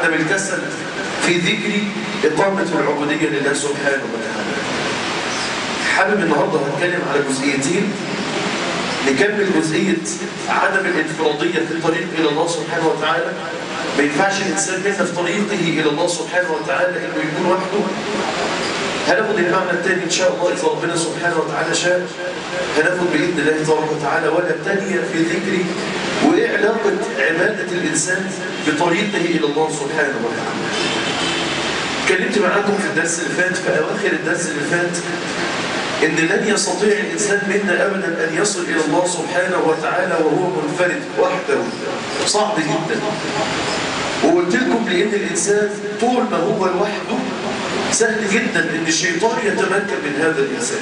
أم الكسل في ذكر إقامة العبودية لله سبحانه وتعالى حابب النهاردة هتكلم على جزئيتين نكمل جزئية عدم الانفرادية في الطريق إلى الله سبحانه وتعالى ما ينفعش الإنسان منا في طريقه إلى الله سبحانه وتعالى إنه يكون وحده هناخد المعنى الثاني إن شاء الله إذا ربنا سبحانه وتعالى شاء هناخد بإذن الله تبارك وتعالى ولا الثانية في ذكري وإيه علاقة عبادة الإنسان بطريقه إلى الله سبحانه وتعالى اتكلمت معاكم في الدرس اللي فات في أواخر الدرس اللي فات إن لن يستطيع الإنسان منا أبدا أن يصل إلى الله سبحانه وتعالى وهو منفرد وحده صعب جدا وقلت لكم لأن الإنسان طول ما هو لوحده سهل جدا أن الشيطان يتمكن من هذا الإنسان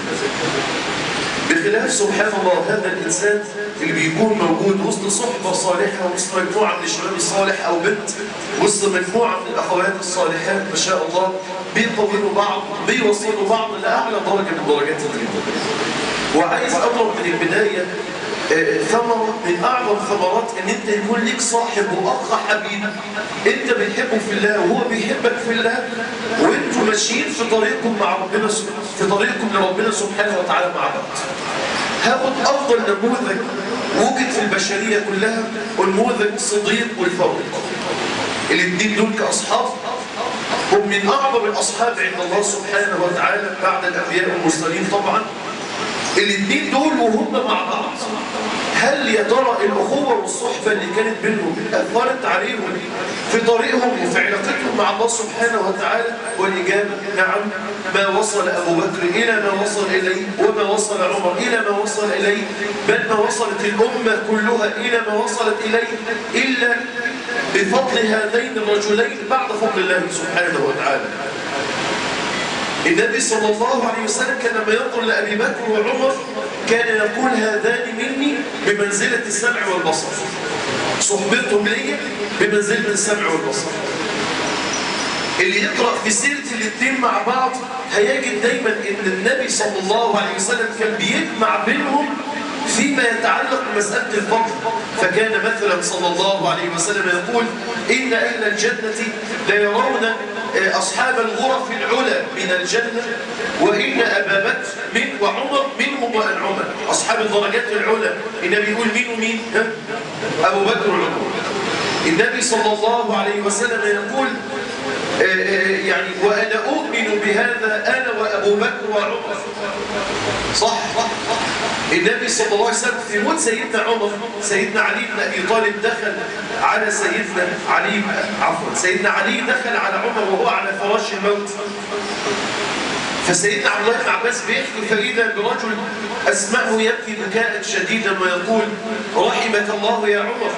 بخلاف سبحان الله هذا الإنسان اللي بيكون موجود وسط صحبة صالحة وسط مجموعة من الشباب الصالح أو بنت وسط مجموعة من الأخوات الصالحات ما شاء الله بيقوموا بعض بيوصلوا بعض لأعلى درجة من درجات الرضا وعايز أضرب من البداية آه، ثمرة من أعظم ثمرات أن أنت يكون لك صاحب وأخ حبيب أنت بتحبه في الله وهو بيحبك في الله وأنتوا ماشيين في طريقكم مع ربنا س- في طريقكم لربنا سبحانه وتعالى مع بعض هاخد أفضل نموذج وجد في البشرية كلها ونموذج صديق والفاروق الاثنين دول كأصحاب هم من أعظم الأصحاب عند الله سبحانه وتعالى بعد الأنبياء والمرسلين طبعا الاثنين دول وهم مع بعض هل يا ترى الأخوة والصحبة اللي كانت بينهم أثرت عليهم في طريقهم وفي علاقتهم مع الله سبحانه وتعالى والإجابة نعم ما وصل أبو بكر إلى ما وصل إليه وما وصل عمر إلى ما وصل إليه بل ما وصلت الأمة كلها إلى ما وصلت إليه إلا بفضل هذين الرجلين بعد فضل الله سبحانه وتعالى النبي صلى الله عليه وسلم كان لما ينظر لأبي بكر وعمر كان يقول هذان مني بمنزلة السمع والبصر صحبتهم لي بمنزلة السمع والبصر اللي يقرأ في سيرة الاثنين مع بعض هيجد دايما ان النبي صلى الله عليه وسلم كان بيجمع بينهم فيما يتعلق بمسألة الفضل فكان مثلا صلى الله عليه وسلم يقول إن أهل الجنة ليرون أصحاب الغرف العلا من الجنة وإن أبا بكر من وعمر منهم وأنعمة أصحاب الدرجات العلا النبي يقول مين ومين ها؟ أبو بكر وعمر النبي صلى الله عليه وسلم يقول آه، آه، يعني وأنا أؤمن بهذا أنا وأبو بكر وعمر صح النبي صلى الله عليه وسلم في موت سيدنا عمر سيدنا علي بن أبي طالب دخل على سيدنا علي عفوا سيدنا علي دخل على عمر وهو على فراش الموت فسيدنا عبد الله بن عباس بيحكي فإذا برجل أسمعه يبكي بكاء شديدا ويقول رحمك الله يا عمر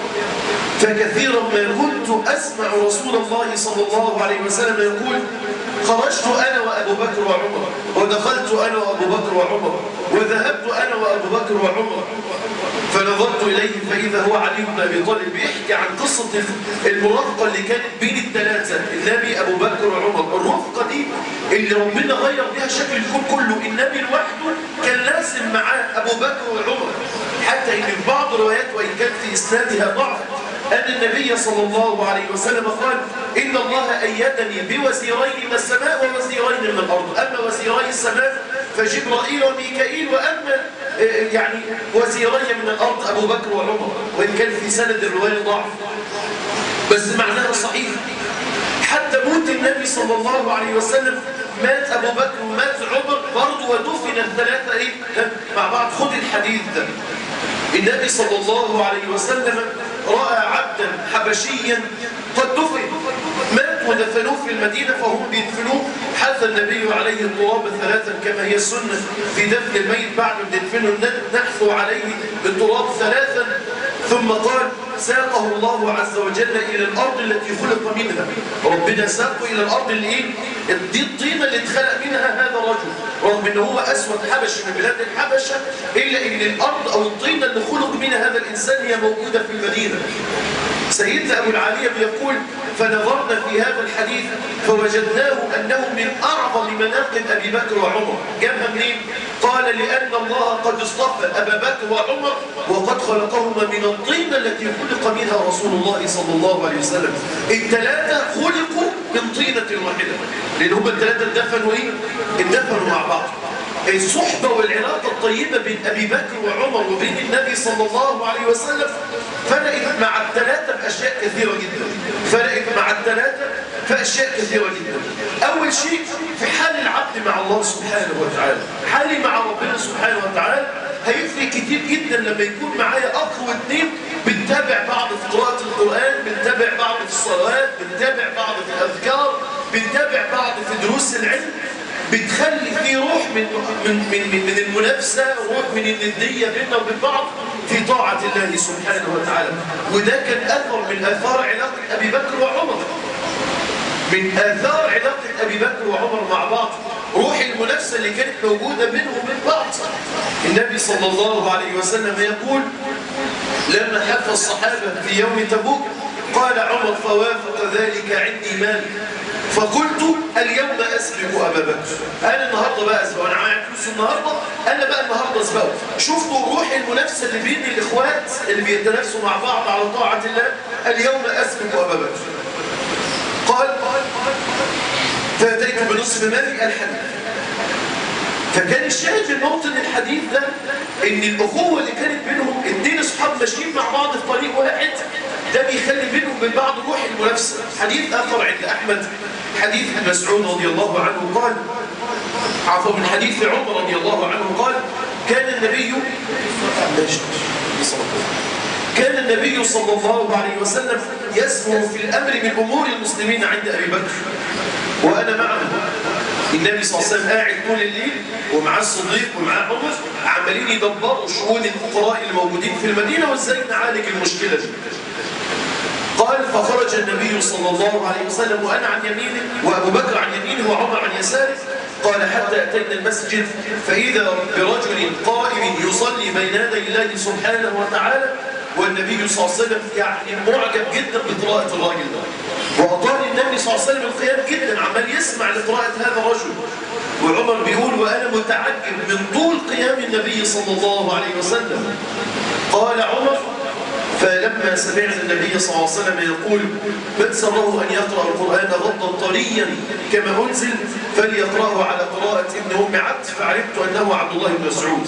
فكثيرا ما كنت أسمع رسول الله صلى الله عليه وسلم يقول خرجت أنا وأبو بكر وعمر ودخلت أنا وأبو بكر وعمر وذهبت أنا وأبو بكر وعمر فنظرت إليه فإذا هو علي بن أبي طالب بيحكي عن قصة المرافقة اللي كانت بين الثلاثة النبي أبو بكر وعمر الرفقة دي اللي ربنا غير بها شكل الكون كله النبي لوحده كان لازم معاه أبو بكر وعمر حتى إن في بعض الروايات وإن كان في إسنادها ضعف أن النبي صلى الله عليه وسلم قال إن الله أيدني بوزيرين من السماء ووزيرين من الأرض أما وزيري السماء فجبرائيل وميكائيل وأما آه، يعني وزيري من الأرض أبو بكر وعمر وإن كان في سند الرواية ضعف بس معناها صحيح حتى موت النبي صلى الله عليه وسلم مات أبو بكر ومات عمر برضه ودفن الثلاثة إيه؟ مع بعض خد الحديث ده النبي صلى الله عليه وسلم رأى عبدا حبشيا قد دفن مات ودفنوه في المدينة فهم بيدفنوه حث النبي عليه التراب ثلاثا كما هي السنة في دفن الميت بعد ما يدفنه نحثو عليه التراب ثلاثا ثم قال ساقه الله عز وجل إلى الأرض التي خلق منها ربنا ساقه إلى الأرض اللي إيه؟ دي الطينة اللي اتخلق منها هذا الرجل رغم أنه هو أسود حبشي من بلاد الحبشة إلا أن الأرض أو الطينة اللي خلق منها هذا الإنسان هي موجودة في المدينة سيدنا أبو العالية بيقول فنظرنا في هذا الحديث فوجدناه أنه من أعظم مناقب أبي بكر وعمر جابها منين؟ قال لأن الله قد اصطفى أبا بكر وعمر وقد خلقهما من الطينة التي خلق منها رسول الله صلى الله عليه وسلم الثلاثة خلقوا من طينة واحدة لأن هم الثلاثة اتدفنوا إيه؟ اتدفنوا مع بعض الصحبة والعلاقة الطيبة بين أبي بكر وعمر وبين النبي صلى الله عليه وسلم فرقت مع الثلاثة بأشياء كثيرة جدا فرقت مع الثلاثة في أشياء كثيرة جدا أول شيء في حال العبد مع الله سبحانه وتعالى حالي مع ربنا سبحانه وتعالى هيفرق كتير جدا لما يكون معايا أخ واثنين بنتابع بعض في قراءة القرآن بنتابع بعض في الصلوات بنتابع بعض في الأذكار بنتابع بعض في دروس العلم بتخلي في روح من من من من, من المنافسه وروح من النديه بيننا وبين بعض في طاعه الله سبحانه وتعالى وده كان اثر من اثار علاقه ابي بكر وعمر من اثار علاقه ابي بكر وعمر مع بعض روح المنافسه اللي كانت موجوده بينهم وبين بعض النبي صلى الله عليه وسلم يقول لما حف الصحابه في يوم تبوك قال عمر فوافق ذلك عندي مالك فقلت اليوم أسبق أبا بكر أنا النهاردة بقى أسبق وأنا معايا فلوس النهاردة أنا بقى النهاردة أسبقه شفتوا روح المنافسة اللي بين الإخوات اللي بيتنافسوا مع بعض على طاعة الله اليوم أسبق أبا بكر قال فأتيت بنصف مالي الحديث فكان الشاهد من موطن الحديث ده ان الاخوه اللي كانت بينهم اثنين اصحاب ماشيين مع بعض في طريق واحد ده بيخلي بينهم وبين بعض روح المنافسه حديث اخر عند احمد حديث ابن مسعود رضي الله عنه قال عفوا من حديث عمر رضي الله عنه قال كان النبي كان النبي صلى الله عليه وسلم يسمو في الامر من امور المسلمين عند ابي بكر وانا معه النبي صلى الله عليه وسلم قاعد طول الليل ومعاه الصديق ومعاه عمر عمالين يدبروا شؤون الفقراء الموجودين في المدينه وازاي نعالج المشكله دي قال فخرج النبي صلى الله عليه وسلم وانا عن يمينه وابو بكر عن يمينه وعمر عن يساره قال حتى اتينا المسجد فاذا برجل قائم يصلي بين يدي الله سبحانه وتعالى والنبي صلى الله عليه وسلم يعني معجب جدا بقراءه الراجل ده وأطال النبي صلى الله عليه وسلم القيام جدا عمال يسمع لقراءة هذا الرجل وعمر بيقول وأنا متعجب من طول قيام النبي صلى الله عليه وسلم قال عمر فلما سمعت النبي صلى الله عليه وسلم يقول من سره أن يقرأ القرآن غضا طريا كما أنزل فليقرأه على قراءة ابن أم عبد فعرفت أنه عبد الله بن مسعود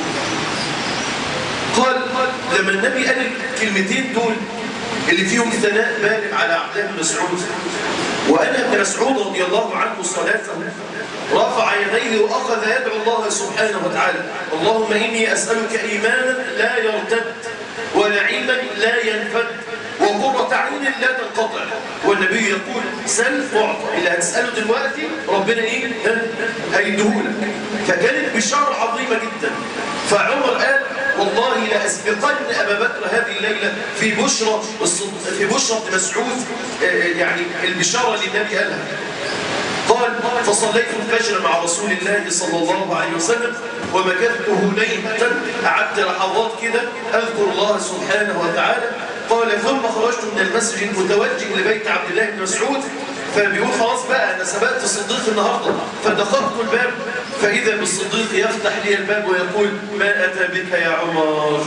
قال لما النبي قال الكلمتين دول اللي فيهم ثناء بالغ على عبد الله بن مسعود وأنا ابن مسعود رضي الله عنه صلاته رفع يديه وأخذ يدعو الله سبحانه وتعالى اللهم إني أسألك إيمانا لا يرتد ونعيما لا ينفد وقرة عين لا تنقطع والنبي يقول سل واعطى اللي هتسأله دلوقتي ربنا إيه هيديهولك فكانت بشارة عظيمة جدا فعمر قال والله لأسبقن أبا بكر هذه الليلة في بشرى في بشرى بن مسعود يعني البشارة اللي النبي قالها قال فصليت الفجر مع رسول الله صلى الله عليه وسلم ومكثت هنيئا قعدت لحظات كده أذكر الله سبحانه وتعالى قال ثم خرجت من المسجد متوجه لبيت عبد الله بن مسعود فبيقول خلاص بقى أنا سبقت الصديق النهاردة فدخلت الباب فإذا بالصديق يفتح لي الباب ويقول ما أتى بك يا عمر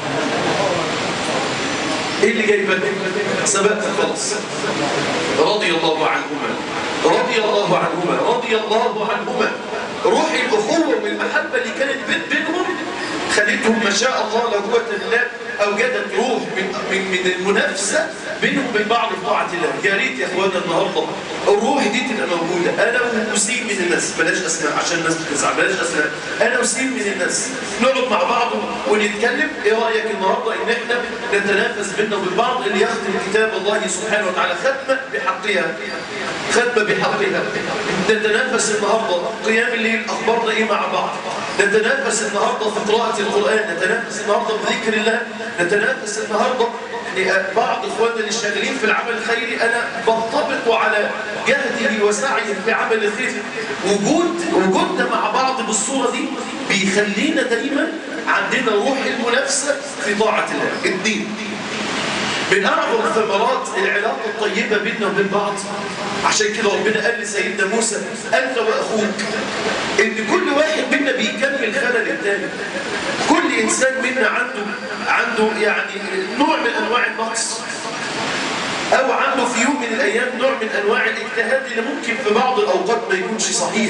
إيه اللي جايبك سبقت خلاص رضي الله عنهما رضي الله عنهما رضي الله عنهما روح الأخوة والمحبة اللي كانت بين بينهم خلتهم ما شاء الله لا قوة الا أوجدت روح من, من, من المنافسة بينهم وبين بعض في طاعة الله يا ريت يا اخوانا النهارده الروح دي تبقى موجودة أنا أسيب من الناس بلاش أسماء عشان الناس بتزعل بلاش أسماء أنا أسيب من الناس نقعد مع بعض ونتكلم إيه رأيك النهارده إن إحنا نتنافس بيننا وبين بعض اللي يختم كتاب الله سبحانه وتعالى ختمة بحقها ختمة بحقها نتنافس النهارده قيام الليل أخبارنا إيه مع بعض نتنافس النهارده في قراءة القرآن نتنافس النهارده بذكر الله نتنافس النهارده بعض اخواننا اللي شغالين في العمل الخيري انا بنطبق على جهده وسعيه في عمل الخير وجود وجودنا مع بعض بالصوره دي بيخلينا دايما عندنا روح المنافسه نفسه في طاعة الله اثنين من أعظم ثمرات العلاقة الطيبة بيننا وبين بعض عشان كده ربنا قال لسيدنا موسى أنت وأخوك إن كل واحد منا بيكمل خلل التاني كل إنسان منا عنده عنده يعني نوع من أنواع النقص أو عنده في يوم من الأيام نوع من أنواع الاجتهاد اللي ممكن في بعض الأوقات ما يكونش صحيح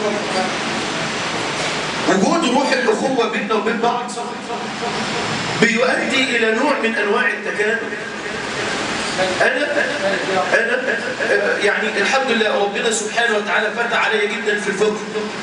وجود روح الأخوة بيننا وبين بعض بيؤدي إلى نوع من أنواع التكامل أنا أنا يعني الحمد لله ربنا سبحانه وتعالى فتح علي جدا في الفقه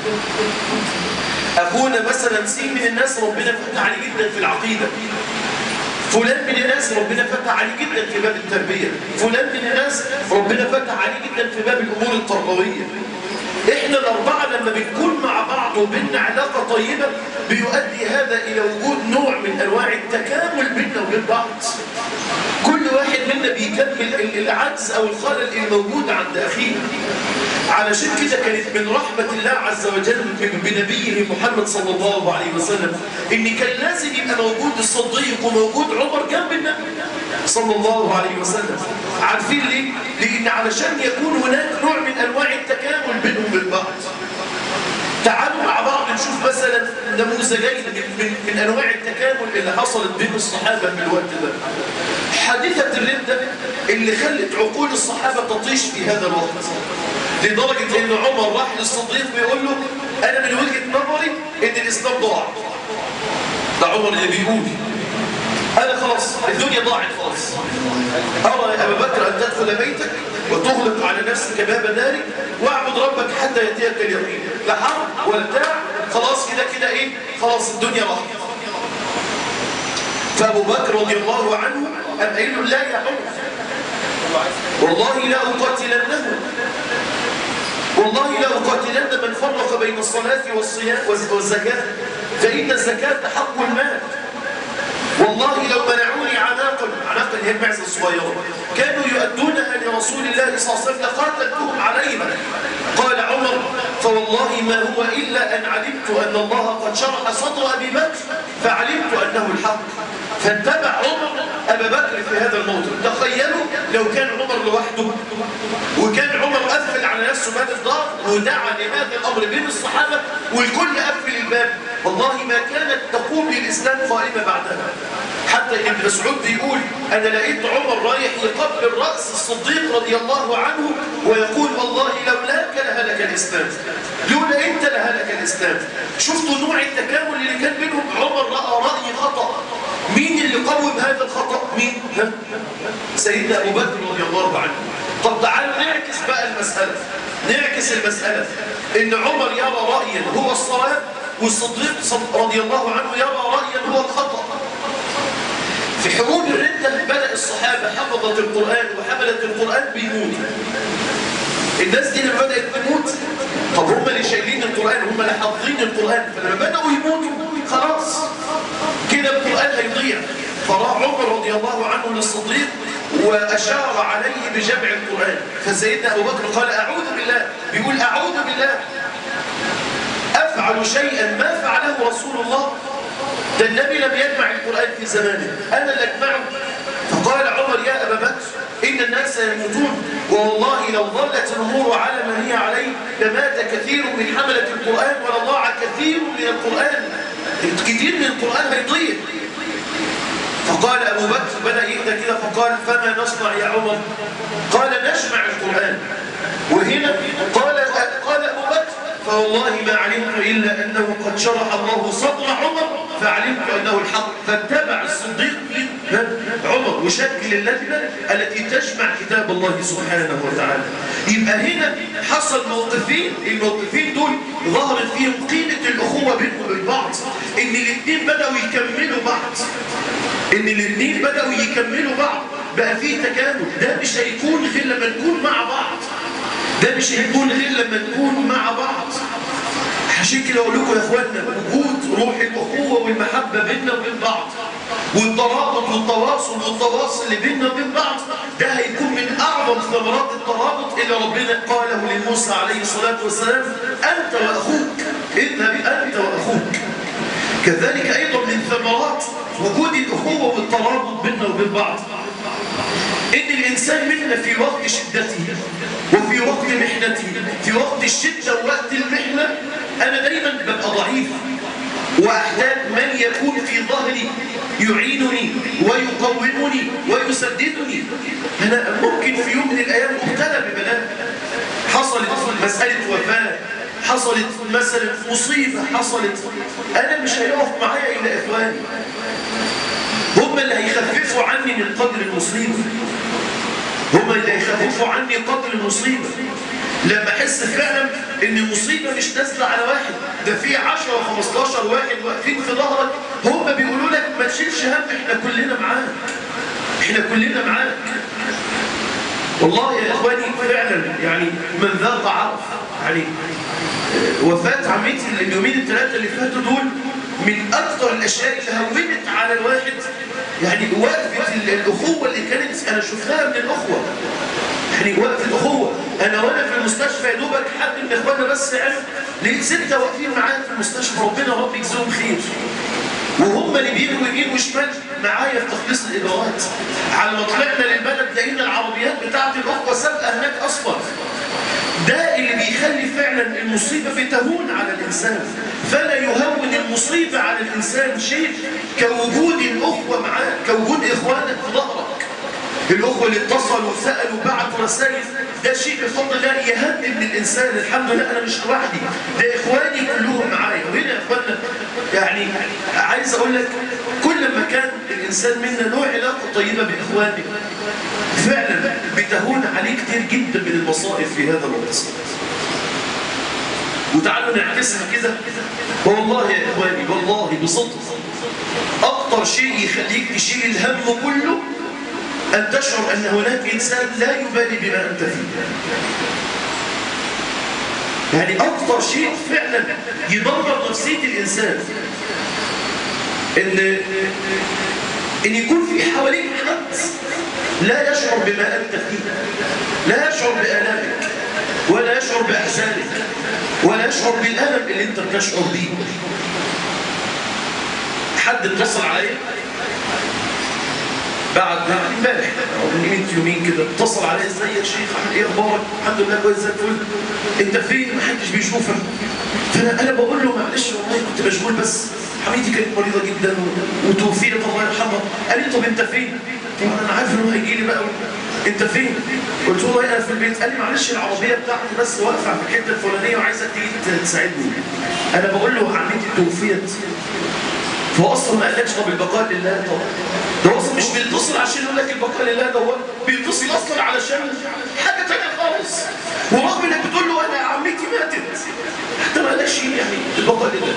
أخونا مثلا سين من الناس ربنا فتح عليه جدا في العقيدة فلان من الناس ربنا فتح عليه جدا في باب التربية فلان من الناس ربنا فتح عليه جدا في باب الأمور التربوية احنا الأربعة لما بنكون مع بعض وبيننا علاقة طيبة بيؤدي هذا إلى وجود نوع من أنواع التكامل بيننا وبين بعض كل واحد منا بيكمل العجز أو الخلل الموجود عند أخيه علشان كده كانت من رحمة الله عز وجل بنبيه محمد صلى الله عليه وسلم إن كان لازم يبقى موجود الصديق وموجود عمر جنب النبي صلى الله عليه وسلم عارفين ليه؟ لأن علشان يكون هناك نوع من أنواع التكامل بينهم وبين بعض تعالوا مع بعض نشوف مثلا نموذجين من, من, من أنواع التكامل اللي حصلت بين الصحابة في الوقت ده حادثة الردة اللي خلت عقول الصحابة تطيش في هذا الوقت لدرجة ان عمر راح للصديق ويقول له انا من وجهة نظري ان الاسلام ضاع ده عمر اللي بيقول انا خلاص الدنيا ضاعت خلاص ارى يا ابا بكر ان تدخل بيتك وتغلق على نفسك باب نارك واعبد ربك حتى ياتيك اليقين لا حرب ولا بتاع خلاص كده كده ايه خلاص الدنيا راحت فابو بكر رضي الله عنه قام قايل له لا يا عمر والله لا اقاتلنه والله لا أقاتلن من فرق بين الصلاة والصيام والزكاة فإن الزكاة حق المال والله لو منعوني عناقا عناقا هي المعزة الصغيرة كانوا يؤدونها لرسول الله صلى الله عليه وسلم لقاتلتهم عليها قال عمر فوالله ما هو إلا أن علمت أن الله قد شرح صدر أبي بكر فعلمت أنه الحق فاتبع عمر أبا بكر في هذا الموضوع تخيلوا لو كان عمر لوحده وكان عمر قفل على نفسه باب الدار ودعا لهذا الأمر بين الصحابة والكل قفل الباب والله ما كانت تقوم للإسلام قائمة بعدها حتى ابن مسعود بيقول أنا لقيت عمر رايح يقبل رأس الصديق رضي الله عنه ويقول والله لولاك لهلك الإسلام لولا أنت لهلك الإسلام شفتوا نوع التكامل اللي كان بينهم عمر رأى رأي خطأ مين اللي قوم هذا الخطأ مين ها؟ سيدنا أبو بكر رضي الله عنه طب تعالوا نعكس بقى المسألة نعكس المسألة إن عمر يرى رأيا هو الصواب والصديق رضي الله عنه يرى رأيا هو الخطأ في حروب الردة بدأ الصحابة حفظت القرآن وحملت القرآن بيموت الناس دي لما بدأت تموت طب هم اللي شايلين القرآن هم اللي حافظين القرآن فلما بدأوا يموتوا خلاص كده القرآن هيضيع فراح عمر رضي الله عنه للصديق وأشار عليه بجمع القرآن فسيدنا أبو بكر قال أعوذ بالله بيقول أعوذ بالله أفعل شيئا ما فعله رسول الله ده النبي لم يجمع القرآن في زمانه أنا اللي أجمعه فقال عمر يا أبا بكر إن الناس يموتون والله لو ظلت الأمور على ما هي عليه لمات كثير من حملة القرآن ولضاع كثير من القرآن كثير من القرآن هيضيع فقال أبو بكر بدأ يهدى كده فقال فما نصنع يا عمر قال نجمع القرآن وهنا قال قال أبو بكر فوالله ما علمت إلا أنه قد شرح الله صدر عمر فعلمت أنه الحق فاتبع الصديق عمر وشكل اللجنة التي تجمع كتاب الله سبحانه وتعالى يبقى هنا حصل موقفين الموقفين دول ظهرت فيهم قيمة الأخوة بينهم وبين بعض إن الاثنين بدأوا يكملوا بعض إن الاثنين بدأوا يكملوا بعض بقى فيه تكامل ده مش هيكون غير لما نكون مع بعض ده مش هيكون غير لما نكون مع بعض عشان كده اقول لكم يا اخوانا وجود روح الاخوه والمحبه بيننا وبين بعض والترابط والتواصل والتواصل اللي بيننا وبين بعض ده هيكون من اعظم ثمرات الترابط اللي ربنا قاله لموسى عليه الصلاه والسلام انت واخوك اذهب انت واخوك كذلك ايضا من ثمرات وجود الأخوة والترابط بيننا وبين بعض إن الإنسان منا في وقت شدته وفي وقت محنته في وقت الشدة ووقت المحنة أنا دايما ببقى ضعيف وأحتاج من يكون في ظهري يعينني ويقومني ويسددني أنا ممكن في يوم من الأيام أبتلى ببلاء حصلت مسألة وفاة حصلت مثلا مصيبة حصلت أنا مش هيقف معايا إلا إخواني هم اللي هيخففوا عني من قدر المصيبة هم اللي هيخففوا عني قدر المصيبة لما احس فعلا ان المصيبة مش نازلة على واحد ده في 10 و15 واحد واقفين في ظهرك هم بيقولوا لك ما تشيلش هم احنا كلنا معاك احنا كلنا معاك والله يا اخواني فعلا يعني من ذاق عرف يعني وفاة عمتي اليومين الثلاثة اللي فاتوا دول من أكثر الأشياء اللي هونت على الواحد يعني وقفة الأخوة اللي كانت أنا شفتها من الأخوة يعني وقفة أخوة أنا وأنا في المستشفى يا دوبك حد من إخواننا بس عرف لقيت ستة واقفين معايا في المستشفى ربنا رب يجزيهم خير وهم اللي بيجوا يمين وشمال معايا في تخليص الإدارات على ما طلعنا للبلد لقينا العربيات بتاعت الأخوة سابقة هناك أصلا ده اللي بيخلي فعلا المصيبة بتهون على الإنسان فلا يهون المصيبة على الإنسان شيء كوجود الأخوة معاه كوجود إخوانك في ظهرك الأخوة اللي اتصلوا وسألوا بعتوا رسائل ده شيء بفضل الله يهدم للإنسان الحمد لله أنا مش لوحدي ده إخواني كلهم معايا وهنا يا إخواننا يعني عايز أقول لك كل ما كان الإنسان منا له علاقة طيبة بإخوانه فعلا بتهون عليه كتير جدا من المصائب في هذا الوقت وتعالوا نعكسها كده والله يا إخواني والله بصدق أكتر شيء يخليك تشيل الهم كله أن تشعر أن هناك إنسان لا يبالي بما أنت فيه يعني أكثر شيء فعلا يدمر نفسية الإنسان إن, إن يكون في حواليك حد لا يشعر بما أنت فيه لا يشعر بآلامك ولا يشعر بأحزانك ولا يشعر بالألم اللي أنت بتشعر به حد اتصل عليه بعد امبارح او من قيمه يومين كده اتصل عليا ازيك يا شيخ عامل ايه اخبارك الحمد لله كويس زي الفل انت فين ما حدش بيشوفك فانا انا بقول له معلش والله كنت مشغول بس حميدي كانت مريضه جدا وتوفيت الله يرحمها قال لي طب انت فين انا عارف انه هيجي لي بقى انت فين قلت له والله انا في البيت قال لي معلش العربيه بتاعتي بس واقفه في الحته الفلانيه وعايزك تيجي تساعدني انا بقول له عمتي توفيت فهو اصلا ما قالكش طب البقاء لله طب ده اصلا مش بيتصل عشان يقول لك البقاء لله ده هو بيتصل اصلا علشان حاجه ثانيه خالص ورغم انك بتقول له انا عمتي ماتت حتى ما قالكش يعني البقاء لله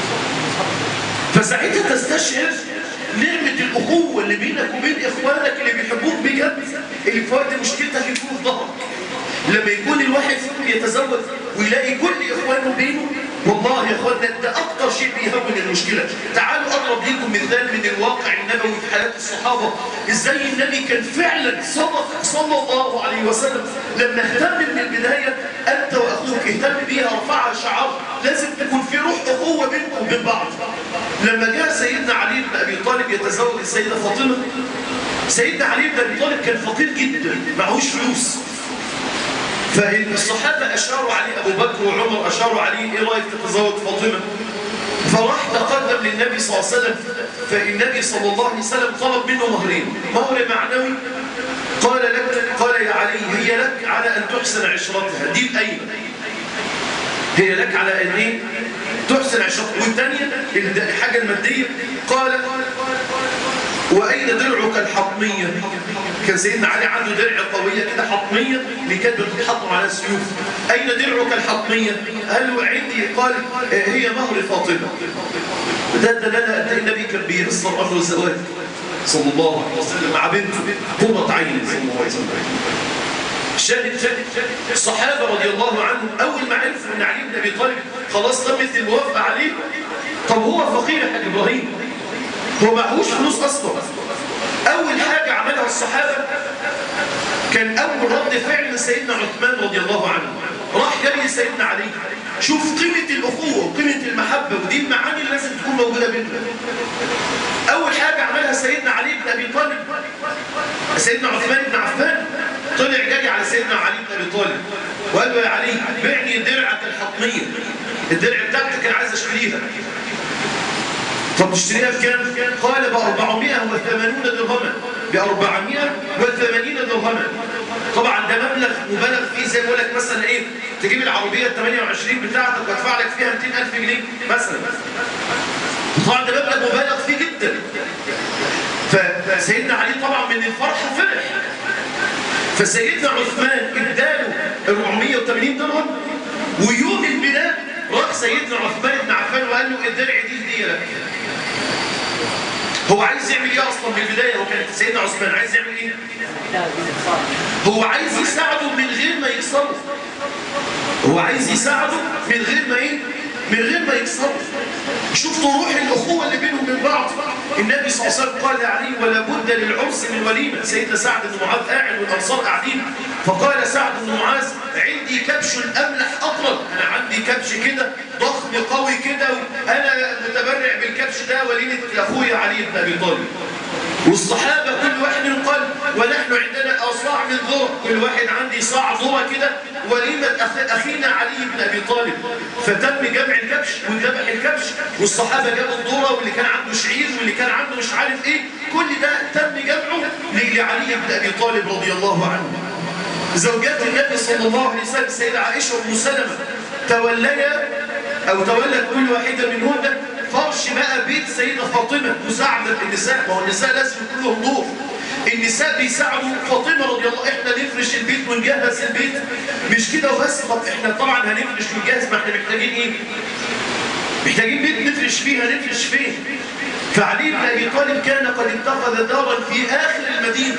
فساعتها تستشعر نعمة الأخوة اللي بينك وبين إخوانك اللي بيحبوك بجد اللي في وقت مشكلتك يكون في ظهرك لما يكون الواحد فيهم يتزوج ويلاقي كل إخوانه بينه والله يا اخوانا ده اكتر شيء بيهون المشكله تعالوا اضرب لكم مثال من الواقع النبوي في حياه الصحابه ازاي النبي كان فعلا صدق صلى الله عليه وسلم لما اهتم من البدايه انت واخوك اهتم بيها رفعها شعار لازم تكون في روح اخوه بينكم وبين بعض لما جاء سيدنا علي بن ابي طالب يتزوج السيده فاطمه سيدنا علي بن ابي طالب كان فقير جدا معهوش فلوس فالصحابة أشاروا عليه أبو بكر وعمر أشاروا عليه إيه رأيك تتزوج فاطمة فراح تقدم للنبي صلى الله عليه وسلم فالنبي صلى الله عليه وسلم طلب منه مهرين مهر معنوي قال لك قال يا علي هي لك على أن تحسن عشرتها دي الأيمة هي لك على أن إيه تحسن عشرتها والثانية الحاجة المادية قال وأين درعك الحطمية كان سيدنا علي عنده درع قوية كده حطمية اللي كانت بتتحطم على السيوف أين درعك الحطمية قال له عندي قال هي مهر فاطمة ده دلالة أن النبي كان بيسر أمر الزواج صلى الله عليه وسلم مع بنته قرة عين صلى الله عليه وسلم شاهد الصحابة رضي الله عنهم أول ما عرفوا أن علي بن أبي طالب خلاص تمت الموافقة عليه طب هو فقير يا حاج إبراهيم هو معهوش فلوس أصلا أول حاجة عملها الصحابة كان أول رد فعل سيدنا عثمان رضي الله عنه راح جري سيدنا علي شوف قيمة الأخوة وقيمة المحبة ودي المعاني اللي لازم تكون موجودة بيننا أول حاجة عملها سيدنا علي بن أبي طالب سيدنا عثمان بن عفان طلع جاي على سيدنا علي بن أبي طالب وقال له يا علي بعني درعك الحطمية الدرع بتاعتك أنا عايز أشتريها طب تشتريها بكام؟ قال ب 480 درهما ب 480 درهما طبعا ده مبلغ مبالغ فيه زي ما بقول لك مثلا ايه تجيب العربيه ال 28 بتاعتك وادفع لك فيها 200000 جنيه مثلا طبعا ده مبلغ مبالغ فيه جدا فسيدنا علي طبعا من الفرحه فرح فسيدنا عثمان اداله 480 درهم ويوم البناء راح سيدنا عثمان بن عفان وقال له الدرع دي هديه لك هو عايز يعمل ايه اصلا من البدايه هو كان سيدنا عثمان عايز يعمل ايه هو عايز يساعده من غير ما يكسره هو عايز يساعده من غير ما ايه من غير ما يكسره شفتوا روح الاخوه اللي بينهم وبين بعض النبي صلى الله عليه وسلم قال عليه ولا بد للعرس من وليمه سيدنا سعد بن معاذ قاعد والانصار قاعدين فقال سعد بن معاذ عندي كبش املح اطرد انا عندي كبش كده ضخم قوي كده انا متبرع بالكبش ده وليمه اخويا علي بن ابي طالب والصحابة كل واحد منهم قال ونحن عندنا أصاع من ذرة كل واحد عندي صاع ذرة كده وليمة أخ... أخينا علي بن أبي طالب فتم جمع الكبش وذبح الكبش والصحابة جابوا الذرة واللي كان عنده شعير واللي كان عنده مش عارف إيه كل ده تم جمعه لعلي بن أبي طالب رضي الله عنه زوجات النبي صلى الله عليه وسلم السيدة عائشة وأم سلمة توليا أو تولت كل واحدة منهن فرش بقى بيت سيدة فاطمة مساعدة النساء ما هو النساء لازم يكون لهم دور النساء بيساعدوا فاطمة رضي الله احنا نفرش البيت ونجهز البيت مش كده وبس طب احنا طبعا هنفرش ونجهز ما احنا محتاجين ايه محتاجين بيت نفرش فيه هنفرش فين فعلي بن ابي طالب كان قد اتخذ دارا في اخر المدينة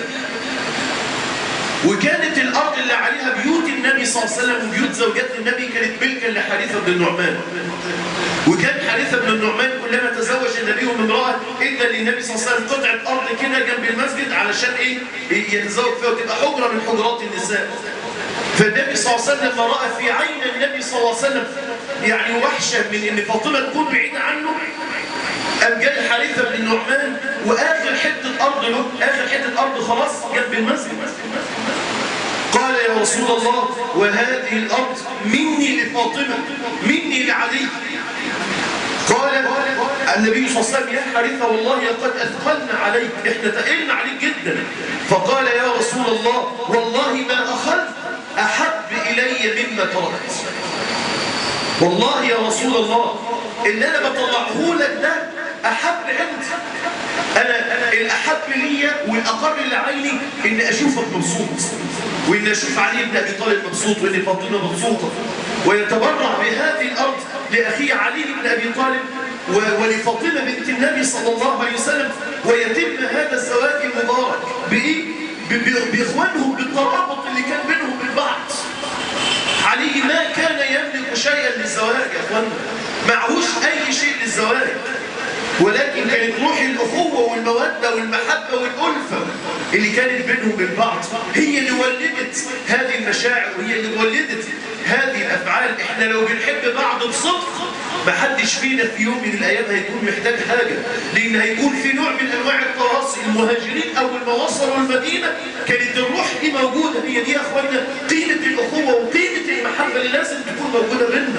وكانت الأرض اللي عليها بيوت النبي صلى الله عليه وسلم وبيوت زوجات النبي كانت ملكا لحارثة بن النعمان وكان حارثة بن النعمان كلما تزوج النبي من امرأة إلا للنبي صلى الله عليه وسلم قطعة أرض كده جنب المسجد علشان إيه يتزوج فيها وتبقى حجرة من حجرات النساء فالنبي صلى الله عليه وسلم لما رأى في عين النبي صلى الله عليه وسلم يعني وحشة من إن فاطمة تكون بعيدة عنه قام جاء حارثة بن النعمان وآخر حتة أرض له آخر حتة أرض خلاص جنب المسجد قال يا رسول الله وهذه الأرض مني لفاطمة مني لعلي قال النبي صلى الله عليه وسلم يا حارثة والله قد أثقلنا عليك احنا تقلنا عليك جدا فقال يا رسول الله والله ما أخذت أحب إلي مما تركت والله يا رسول الله إن أنا بطلعه لك ده أحب عندي أنا, أنا الأحب ليا والأقر لعيني إن أشوفك مبسوط وإن أشوف علي بن أبي طالب مبسوط وإن فاطمة مبسوطة ويتبرع بهذه الأرض لأخيه علي بن أبي طالب ولفاطمة بنت النبي صلى الله عليه وسلم ويتم هذا الزواج المبارك بإيه؟ بإخوانهم بالترابط اللي كان بينهم من بعض علي ما كان يملك شيئا للزواج يا أخوانا معهوش أي شيء للزواج ولكن كانت روح الأخوة والمودة والمحبة والألفة اللي كانت بينهم وبين بعض هي اللي ولدت هذه المشاعر وهي اللي ولدت هذه الأفعال احنا لو بنحب بعض بصدق محدش فينا في يوم من الأيام هيكون محتاج حاجة لأن هيكون في نوع من أنواع التواصل المهاجرين أول ما وصلوا المدينة كانت الروح دي موجودة هي دي يا أخوانا قيمة الأخوة وقيمة المحبة اللي لازم تكون موجودة بيننا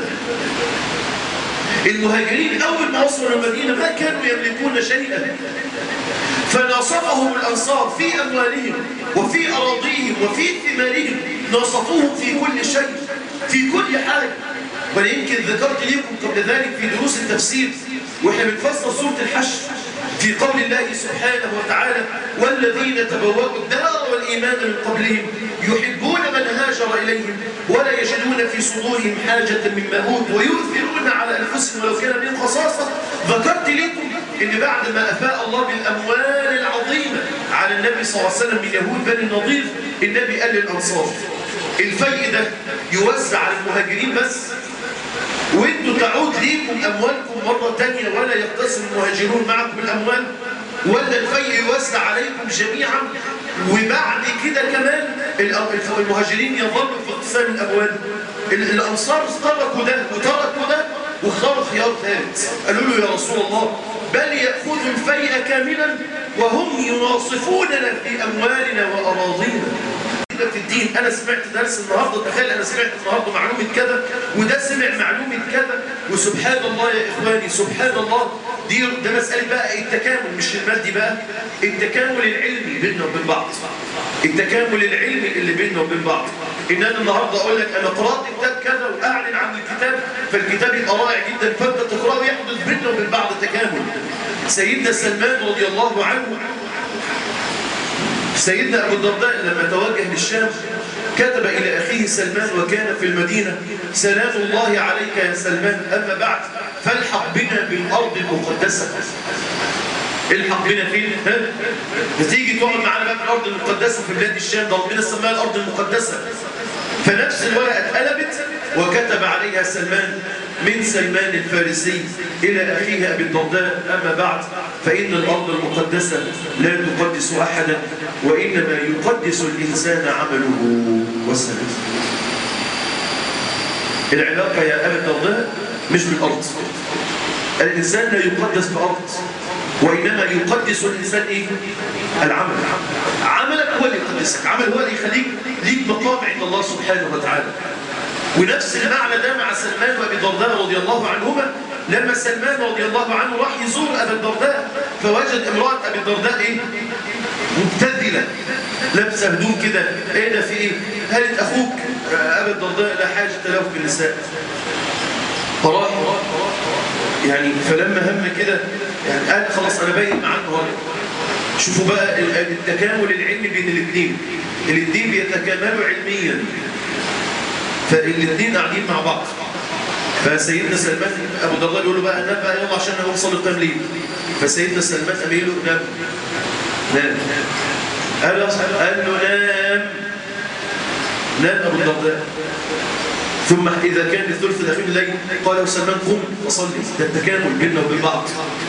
المهاجرين أول ما وصلوا المدينة ما كانوا يملكون شيئا فناصفهم الأنصار في أموالهم وفي أراضيهم وفي ثمارهم ناصفوهم في كل شيء في كل حاجة بل يمكن ذكرت لكم قبل ذلك في دروس التفسير وإحنا بنفسر سورة الحشر في قول الله سبحانه وتعالى والذين تبوأوا الدار والإيمان من قبلهم يحبون من هاجر إليهم ولا يجدون في صدورهم حاجة مما أوتوا ويؤثرون على أنفسهم ولو كان بهم خصاصة ذكرت لكم إن بعد ما أفاء الله بالأموال العظيمة على النبي صلى الله عليه وسلم من يهود بني النضير النبي قال للأنصار الفيء ده يوزع على المهاجرين بس وانتوا تعود ليكم أموالكم مرة تانية ولا يقتسم المهاجرون معكم الأموال ولا الفيء يوزع عليكم جميعا وبعد كده كمان المهاجرين يظلوا في اقتسام الأموال الأنصار تركوا ده وتركوا ده واختاروا خيار ثالث قالوا له يا رسول الله بل يأخذوا الفيء كاملا يناصفوننا في أموالنا وأراضينا في الدين أنا سمعت درس النهاردة تخيل أنا سمعت النهاردة معلومة كذا وده سمع معلومة كذا وسبحان الله يا إخواني سبحان الله دي ده مسألة بقى التكامل مش المادي بقى التكامل العلمي بيننا وبين بعض التكامل العلمي اللي بيننا وبين بعض إن أنا النهاردة أقول لك أنا قرأت كتاب كذا وأعلن عن الكتاب فالكتاب يبقى رائع جدا فأنت تقرأه ويحدث بيننا وبين بعض تكامل سيدنا سلمان رضي الله عنه سيدنا أبو الدرداء لما توجه للشام كتب إلى أخيه سلمان وكان في المدينة سلام الله عليك يا سلمان أما بعد فالحق بنا بالأرض المقدسة الحق بنا فين؟ ها؟ فتيجي تقعد معانا بقى في الأرض المقدسة في بلاد الشام ده ربنا سماها الأرض المقدسة فنفس الورقة اتقلبت وكتب عليها سلمان من سلمان الفارسي إلى أخيه أبي الدرداء أما بعد فإن الأرض المقدسة لا تقدس أحدا وإنما يقدس الإنسان عمله والسلام العلاقة يا أبي الدرداء مش بالأرض الإنسان لا يقدس بأرض وإنما يقدس الإنسان إيه؟ العمل عملك هو اللي يقدسك عمل هو اللي يخليك ليك مقام عند الله سبحانه وتعالى ونفس المعنى ده مع سلمان وابي الدرداء رضي الله عنهما لما سلمان رضي الله عنه راح يزور ابي الدرداء فوجد امراه ابي الدرداء ايه مبتذله لابسه هدوم كده ايه ده في ايه قالت اخوك ابي الدرداء لا حاجه له بالنساء فراح يعني فلما هم كده يعني قال خلاص انا باين معاك النهارده شوفوا بقى التكامل العلمي بين الاثنين الاثنين بيتكاملوا علميا فالاثنين قاعدين مع بعض فسيدنا سلمان ابو الدرداء بيقول له بقى نام بقى يلا عشان نوصل التمليل فسيدنا سلمان قام له نام نام قال له قال له نام نام ابو الدرداء ثم إذا كان الثلث الأخير الليل قال له سلمان قم وصلي ده التكامل بيننا وبين بعض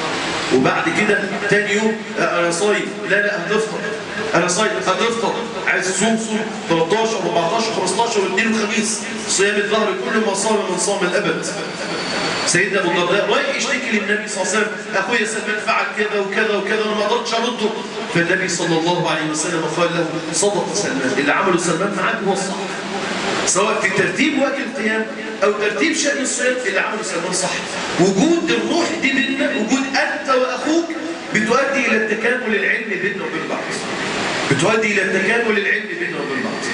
وبعد كده تاني يوم أنا صايم لا لا هتفطر أنا صايم هتفطر عايز تصوم صوم 13 14 15 واثنين وخميس صيام الظهر كل ما صام من صام الأبد سيدنا أبو الدرداء رايح يشتكي للنبي صلى الله عليه وسلم أخويا سلمان فعل كذا وكذا وكذا وأنا ما قدرتش أرده فالنبي صلى الله عليه وسلم قال له صدق سلمان اللي عمله سلمان معاك هو الصح سواء في ترتيب وقت القيام أو ترتيب شأن الصيام اللي عمله سلمان صح وجود الروح دي بيننا وجود أنت وأخوك بتؤدي إلى التكامل العلمي بيننا وبين بعض بتؤدي إلى التكامل العلمي بيننا وبين بعض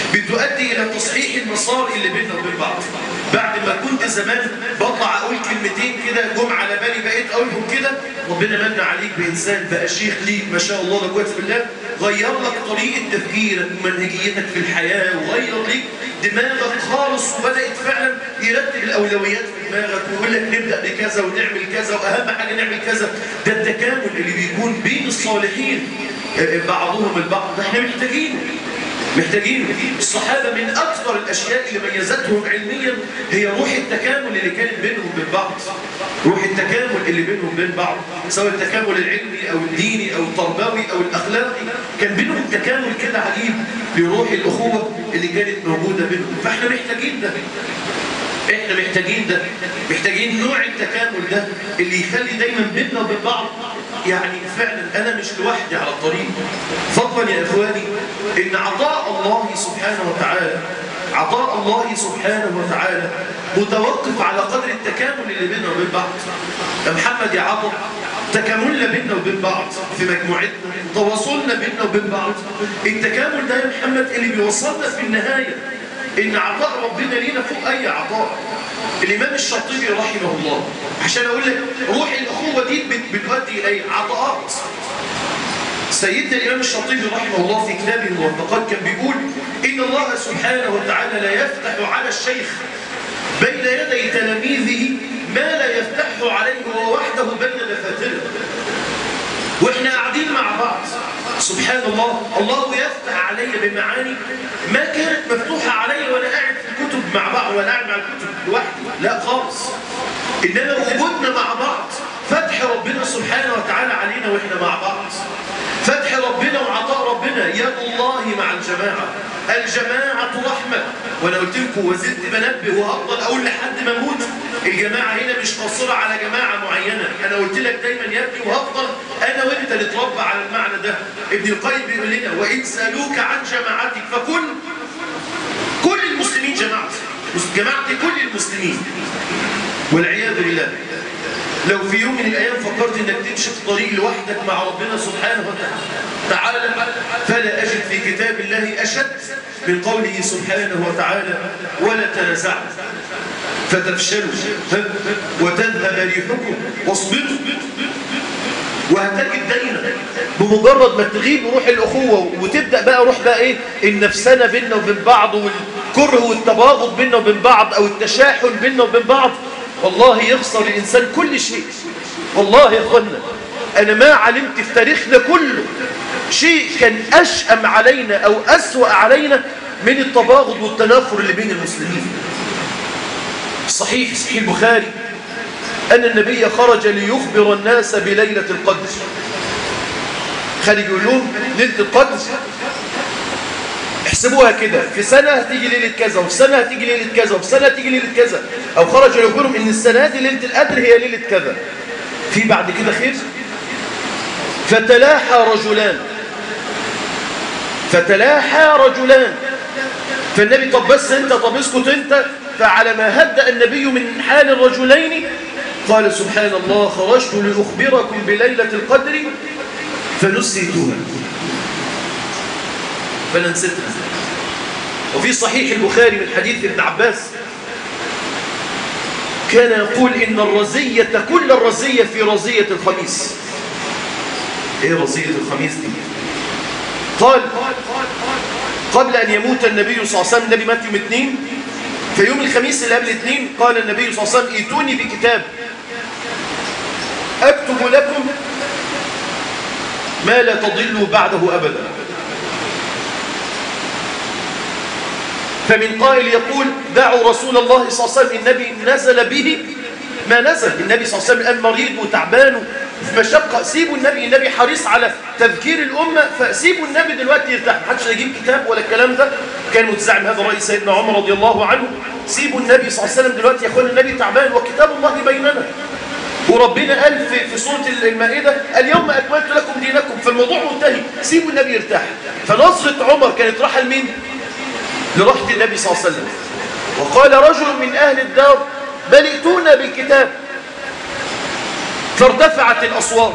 بتؤدي إلى تصحيح المسار اللي بيننا وبين بعض بعد ما كنت زمان بطلع أقول كلمتين كده جم على بالي بقيت أقولهم كده ربنا من عليك بإنسان بقى شيخ ليك ما شاء الله لا قوه بالله غير لك طريقة تفكيرك ومنهجيتك في الحياة وغير لك دماغك خالص وبدأت فعلا يرتب الأولويات في دماغك ويقول لك نبدأ بكذا ونعمل كذا وأهم حاجة نعمل كذا ده التكامل اللي بيكون بين الصالحين بعضهم البعض ده احنا محتاجينه محتاجين الصحابة من أكثر الأشياء اللي ميزتهم علميا هي روح التكامل اللي كانت بينهم وبين بعض روح التكامل اللي بينهم وبين بعض سواء التكامل العلمي أو الديني أو التربوي أو الأخلاقي كان بينهم تكامل كده عجيب لروح الأخوة اللي كانت موجودة بينهم فإحنا محتاجين ده احنا محتاجين ده محتاجين نوع التكامل ده اللي يخلي دايما بيننا وبين بعض يعني فعلا انا مش لوحدي على الطريق فضلا يا اخواني ان عطاء الله سبحانه وتعالى عطاء الله سبحانه وتعالى متوقف على قدر التكامل اللي بيننا وبين بعض يا محمد يا عطا تكاملنا بيننا وبين بعض في مجموعتنا تواصلنا بيننا وبين بعض التكامل ده يا محمد اللي بيوصلنا في النهايه ان عطاء ربنا لينا فوق اي عطاء الامام الشاطبي رحمه الله عشان اقول لك روح الاخوه دي بتؤدي الى عطاءات سيدنا الامام الشاطبي رحمه الله في كتابه الموفقات كان بيقول ان الله سبحانه وتعالى لا يفتح على الشيخ بين يدي تلاميذه ما لا يفتحه عليه هو وحده بين دفاتره واحنا قاعدين مع بعض سبحان الله الله يفتح علي بمعاني ما كانت مفتوحة علي وانا قاعد في الكتب مع بعض وانا قاعد مع الكتب لوحدي لا خالص انما وجودنا مع بعض فتح ربنا سبحانه وتعالى علينا واحنا مع بعض فتح ربنا وعطاء ربنا يد الله مع الجماعة الجماعة رحمة وانا قلت لكم وزدت بنبه وهفضل اقول لحد ما اموت الجماعة هنا مش قاصرة على جماعة معينة انا قلت لك دايما يا ابني وهفضل انا وانت نتربى على المعنى ده ده ابن القيم بيقول لنا وإن سألوك عن جماعتك فكل كل المسلمين جماعتي جماعتي كل المسلمين والعياذ بالله لو في يوم من الأيام فكرت أنك تمشي في طريق لوحدك مع ربنا سبحانه وتعالى فلا أجد في كتاب الله أشد من قوله سبحانه وتعالى ولا تنازعوا فتفشلوا وتذهب ريحكم واصبروا وهتجد دايما بمجرد ما تغيب روح الأخوة وتبدأ بقى روح بقى إيه النفسنة بيننا وبين بعض والكره والتباغض بيننا وبين بعض أو التشاحن بيننا وبين بعض والله يخسر الإنسان كل شيء والله يا أخوانا أنا ما علمت في تاريخنا كله شيء كان أشأم علينا أو أسوأ علينا من التباغض والتنافر اللي بين المسلمين صحيح صحيح البخاري أن النبي خرج ليخبر الناس بليلة القدر خارج يقول لهم ليلة القدر احسبوها كده في سنة هتيجي ليلة كذا وفي سنة هتيجي ليلة كذا وفي سنة هتيجي ليلة كذا أو خرج يخبرهم إن السنة دي ليلة القدر هي ليلة كذا في بعد كده خير فتلاحى رجلان فتلاحى رجلان فالنبي طب بس انت طب اسكت انت فعلى ما هدأ النبي من حال الرجلين قال سبحان الله خرجت لأخبركم بليلة القدر فنسيتها فننسيتها وفي صحيح البخاري من حديث ابن عباس كان يقول إن الرزية كل الرزية في رزية الخميس ايه رزية الخميس دي قال قبل أن يموت النبي صلى الله عليه وسلم النبي مات يوم اثنين في يوم الخميس اللي قبل اثنين قال النبي صلى الله عليه وسلم ائتوني بكتاب أكتب لكم ما لا تضلوا بعده أبدا فمن قائل يقول دعوا رسول الله صلى الله عليه وسلم النبي نزل به ما نزل النبي صلى الله عليه وسلم الآن مريض وتعبان في مشقة سيبوا النبي النبي حريص على تذكير الأمة فسيبوا النبي دلوقتي يرتاح محدش يجيب كتاب ولا الكلام ده كان متزعم هذا رأي سيدنا عمر رضي الله عنه سيبوا النبي صلى الله عليه وسلم دلوقتي يا اخوان النبي تعبان وكتاب الله بيننا وربنا قال في, في سورة المائدة اليوم أكملت لكم دينكم فالموضوع منتهي سيبوا النبي يرتاح فنظرة عمر كانت راحة لمين؟ لراحة النبي صلى الله عليه وسلم وقال رجل من أهل الدار بل ائتونا بالكتاب فارتفعت الأصوات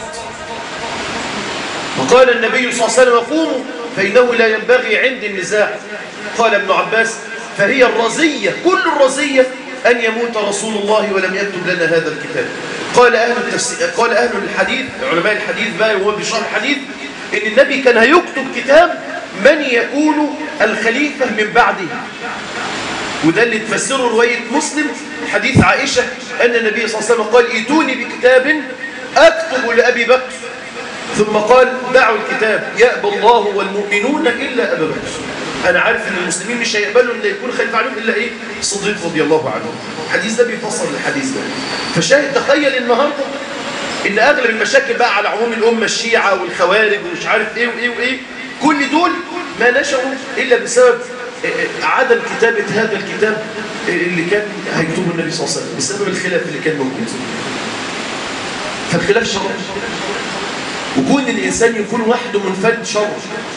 وقال النبي صلى الله عليه وسلم قوموا فإنه لا ينبغي عندي النزاع قال ابن عباس فهي الرزية كل الرزية أن يموت رسول الله ولم يكتب لنا هذا الكتاب قال أهل, التفسير قال أهل الحديث علماء الحديث بقى وهو بشرح الحديث إن النبي كان هيكتب كتاب من يكون الخليفة من بعده وده اللي تفسره رواية مسلم حديث عائشة أن النبي صلى الله عليه وسلم قال ائتوني بكتاب أكتب لأبي بكر ثم قال دعوا الكتاب يأبى الله والمؤمنون إلا أبا بكر أنا عارف أن المسلمين مش هيقبلوا أن يكون خليفة عليهم إلا إيه الصديق رضي الله عنه الحديث ده بيفسر الحديث ده فشاهد تخيل النهاردة إن أغلب المشاكل بقى على عموم الأمة الشيعة والخوارج ومش عارف إيه وإيه وإيه كل دول ما نشأوا إلا بسبب عدم كتابة هذا الكتاب اللي كان هيكتبه النبي صلى الله عليه وسلم بسبب الخلاف اللي كان موجود فالخلاف شر وكون الإنسان يكون وحده منفرد شر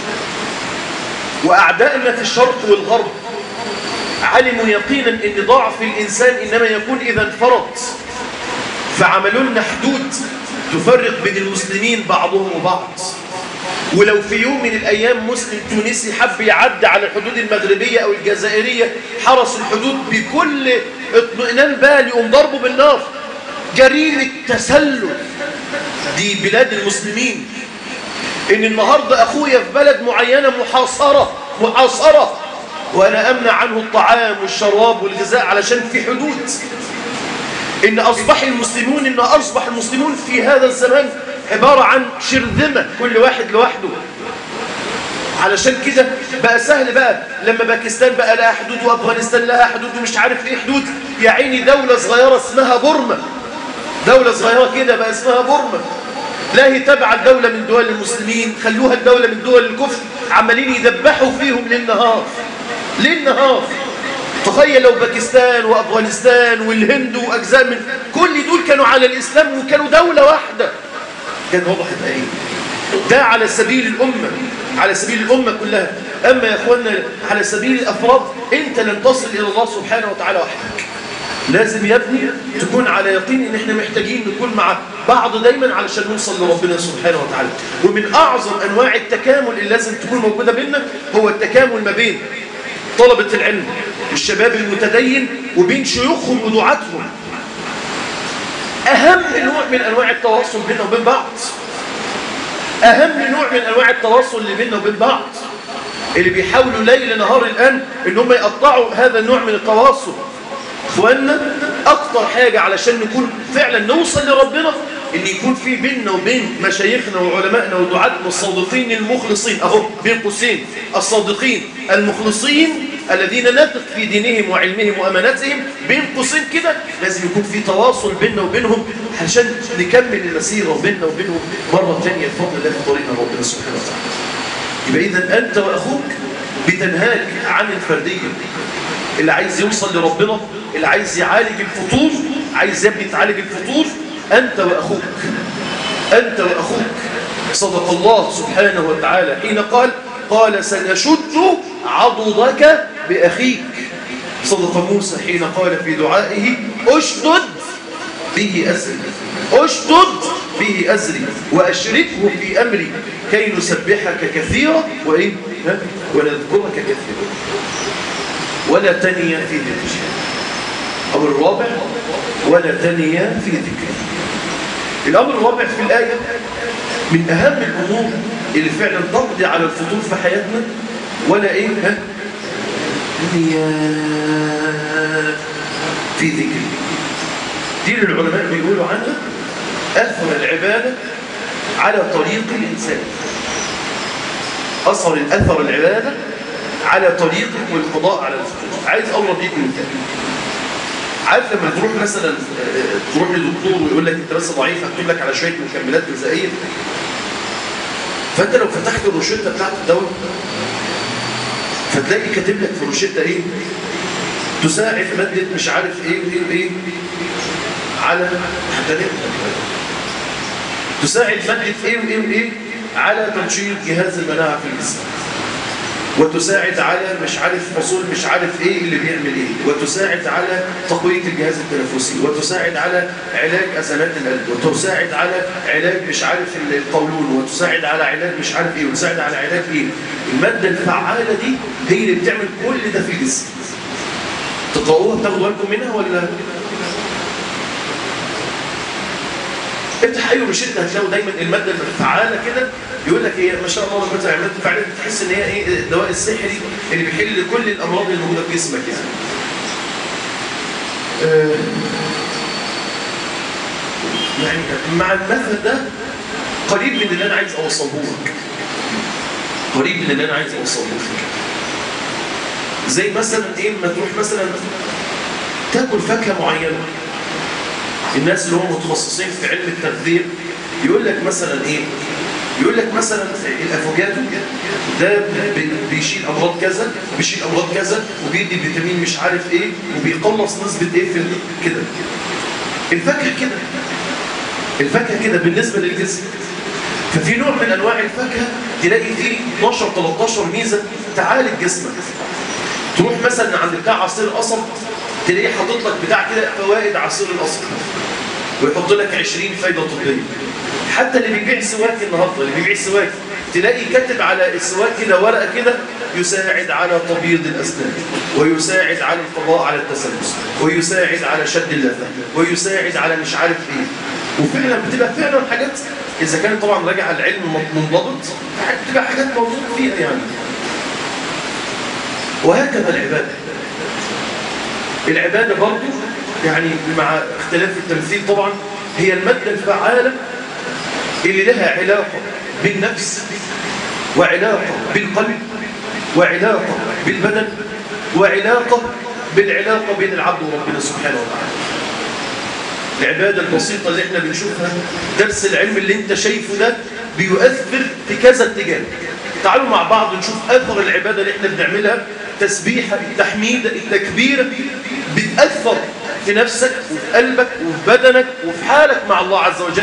وأعدائنا في الشرق والغرب علموا يقينا أن ضعف الإنسان إنما يكون إذا انفرط فعملوا لنا حدود تفرق بين المسلمين بعضهم وبعض ولو في يوم من الأيام مسلم تونسي حب يعدي على الحدود المغربية أو الجزائرية حرس الحدود بكل اطمئنان بال يقوم ضربه بالنار جريمة تسلل دي بلاد المسلمين إن النهاردة أخويا في بلد معينة محاصرة محاصرة وأنا أمنع عنه الطعام والشراب والغذاء علشان في حدود إن أصبح المسلمون إن أصبح المسلمون في هذا الزمان عبارة عن شرذمة كل واحد لوحده علشان كده بقى سهل بقى لما باكستان بقى لها حدود وأفغانستان لها حدود ومش عارف ايه حدود يا عيني دولة صغيرة اسمها بورما دولة صغيرة كده بقى اسمها بورما لا هي تبع الدولة من دول المسلمين خلوها الدولة من دول الكفر عمالين يدبحوا فيهم للنهار للنهار تخيل لو باكستان وأفغانستان والهند وأجزاء من كل دول كانوا على الإسلام وكانوا دولة واحدة كان وضح يبقى ايه ده على سبيل الأمة على سبيل الأمة كلها أما يا أخوانا على سبيل الأفراد أنت لن تصل إلى الله سبحانه وتعالى وحدك لازم يا ابني تكون على يقين ان احنا محتاجين نكون مع بعض دايما علشان نوصل لربنا سبحانه وتعالى ومن اعظم انواع التكامل اللي لازم تكون موجوده بيننا هو التكامل ما بين طلبه العلم والشباب المتدين وبين شيوخهم ودعاتهم اهم نوع من انواع التواصل بيننا وبين بعض اهم نوع من انواع التواصل اللي بيننا وبين بعض اللي بيحاولوا ليل نهار الان ان هم يقطعوا هذا النوع من التواصل اخوانا اكتر حاجة علشان نكون فعلا نوصل لربنا ان يكون في بيننا وبين مشايخنا وعلمائنا ودعاتنا الصادقين المخلصين اهو بين قوسين الصادقين المخلصين الذين نثق في دينهم وعلمهم واماناتهم بين قوسين كده لازم يكون في تواصل بيننا وبينهم علشان نكمل المسيره بيننا وبينهم مره ثانيه بفضل الله في طريقنا ربنا سبحانه وتعالى يبقى اذا انت واخوك بتنهاك عن الفرديه اللي عايز يوصل لربنا اللي عايز يعالج الفطور عايز يبني تعالج الفطور أنت وأخوك أنت وأخوك صدق الله سبحانه وتعالى حين قال قال سنشد عضدك بأخيك صدق موسى حين قال في دعائه أشدد به أزري أشدد به أزري وأشركه في أمري كي نسبحك كثيرا وإيه؟ ونذكرك كثيرا ولا تنيا في ذكري الأمر الرابع ولا تنيا في ذكري الأمر الرابع في الآية من أهم الأمور اللي فعلا تقضي على الفطور في حياتنا ولا إيه ها نيا في ذكري دي اللي العلماء بيقولوا عنها أثر العبادة على طريق الإنسان أثر الأثر العبادة على طريقك والقضاء على الفطور عايز أضرب ليك مثال عارف لما تروح مثلا تروح لدكتور ويقول لك انت بس ضعيف هكتب لك على شويه مكملات غذائيه فانت لو فتحت الروشته بتاعت الدواء فتلاقي كاتب لك في الروشته ايه تساعد ماده مش عارف ايه وايه وايه على حتى تساعد ماده ايه وايه وايه على تنشيط جهاز المناعه في الجسم وتساعد على مش عارف فصول مش عارف ايه اللي بيعمل ايه وتساعد على تقوية الجهاز التنفسي وتساعد على علاج أزمات القلب وتساعد على علاج مش عارف القولون وتساعد على علاج مش عارف ايه وتساعد على علاج ايه المادة الفعالة دي هي اللي بتعمل كل ده في الجسم تقرأوها بتاخدوا بالكم منها ولا افتح اي روشته هتلاقوا دايما الماده الفعاله كده يقول لك ايه ما شاء الله ربنا تعمل فعلا تحس ان هي ايه الدواء السحري اللي بيحل كل الامراض اللي موجوده في جسمك يعني آه يعني مع المثل ده قريب من اللي انا عايز اوصله لك قريب من اللي انا عايز اوصله لك زي مثلا ايه ما تروح مثلا تاكل فاكهه معينه الناس اللي هم متخصصين في علم التغذيه يقول لك مثلا ايه يقول لك مثلا الافوكادو ده بيشيل امراض كذا بيشيل امراض كذا وبيدي فيتامين مش عارف ايه وبيقلص نسبه ايه في كده الفاكهه كده الفاكهه كده بالنسبه للجسم ففي نوع من انواع الفاكهه تلاقي فيه 12 13 ميزه تعالج جسمك تروح مثلا عند بتاع عصير القصب تلاقيه حاطط لك بتاع كده فوائد عصير القصب ويحط لك 20 فايده طبيه حتى اللي بيبيع سواك النهارده اللي بيبيع سواك تلاقي كاتب على السواك كده ورقه كده يساعد على تبييض الاسنان ويساعد على القضاء على التسلس ويساعد على شد اللثه ويساعد على مش عارف ايه وفعلا بتبقى فعلا حاجات اذا كان طبعا راجع العلم منضبط بتبقى حاجات موجوده فيها يعني وهكذا العباده العباده برضه يعني مع اختلاف التمثيل طبعا هي الماده الفعاله اللي لها علاقه بالنفس وعلاقه بالقلب وعلاقه بالبدن وعلاقه بالعلاقه بين العبد وربنا سبحانه وتعالى العباده البسيطه اللي احنا بنشوفها درس العلم اللي انت شايفه ده بيؤثر في كذا اتجاه تعالوا مع بعض نشوف اثر العباده اللي احنا بنعملها تسبيحه التحميده التكبيره بتاثر في نفسك وفي قلبك وفي بدنك وفي حالك مع الله عز وجل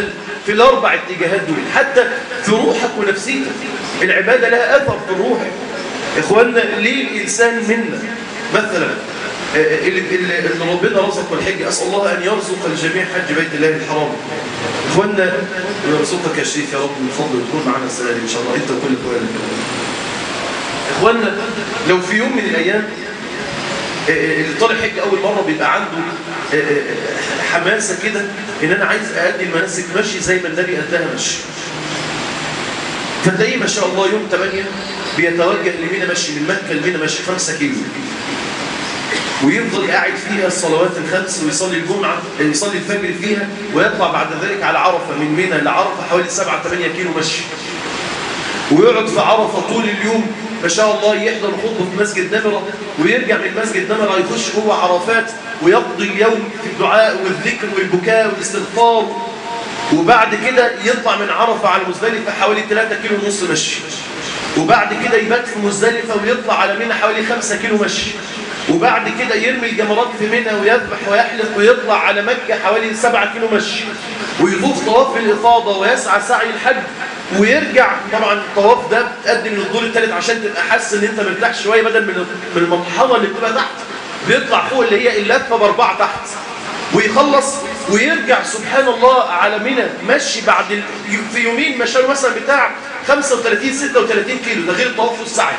في الأربع اتجاهات دول حتى في روحك ونفسيتك العبادة لها أثر في الروح إخواننا ليه الإنسان منا مثلا اللي, اللي ربنا رزقه الحج أسأل الله أن يرزق الجميع حج بيت الله الحرام إخواننا ويرزقك يا شريف يا رب من فضل تكون معنا السنة دي إن شاء الله أنت وكل إخوانك إخواننا لو في يوم من الأيام اللي طالع حج أول مرة بيبقى عنده حماسة كده إن أنا عايز أأدي المناسك مشي زي ما النبي أداها مشي فتلاقيه ما شاء الله يوم 8 بيتوجه لمينا مشي من مكة لمينا مشي 5 كيلو ويفضل قاعد فيها الصلوات الخمس ويصلي الجمعة يصلي الفجر فيها ويطلع بعد ذلك على عرفة من منى لعرفة حوالي 7 8 كيلو مشي ويقعد في عرفة طول اليوم ما شاء الله يحضر خطبة في مسجد نمرة ويرجع من مسجد نمرة يخش جوه عرفات ويقضي اليوم في الدعاء والذكر والبكاء والاستغفار وبعد كده يطلع من عرفة على مزدلفة حوالي 3 كيلو ونص مشي وبعد كده يبات في مزدلفة ويطلع على منى حوالي 5 كيلو مشي وبعد كده يرمي الجمرات في منى ويذبح ويحلق ويطلع على مكة حوالي 7 كيلو مشي ويطوف طواف الإفاضة ويسعى سعي الحج ويرجع طبعا الطواف ده بتقدم للدور الثالث عشان تبقى حاسس ان انت مرتاح شويه بدل من من المطحنه اللي بتبقى تحت بيطلع فوق اللي هي اللفه باربعه تحت ويخلص ويرجع سبحان الله على منى مشي بعد ال... في يومين مشى مثلا بتاع 35 36 كيلو ده غير الطواف والسعي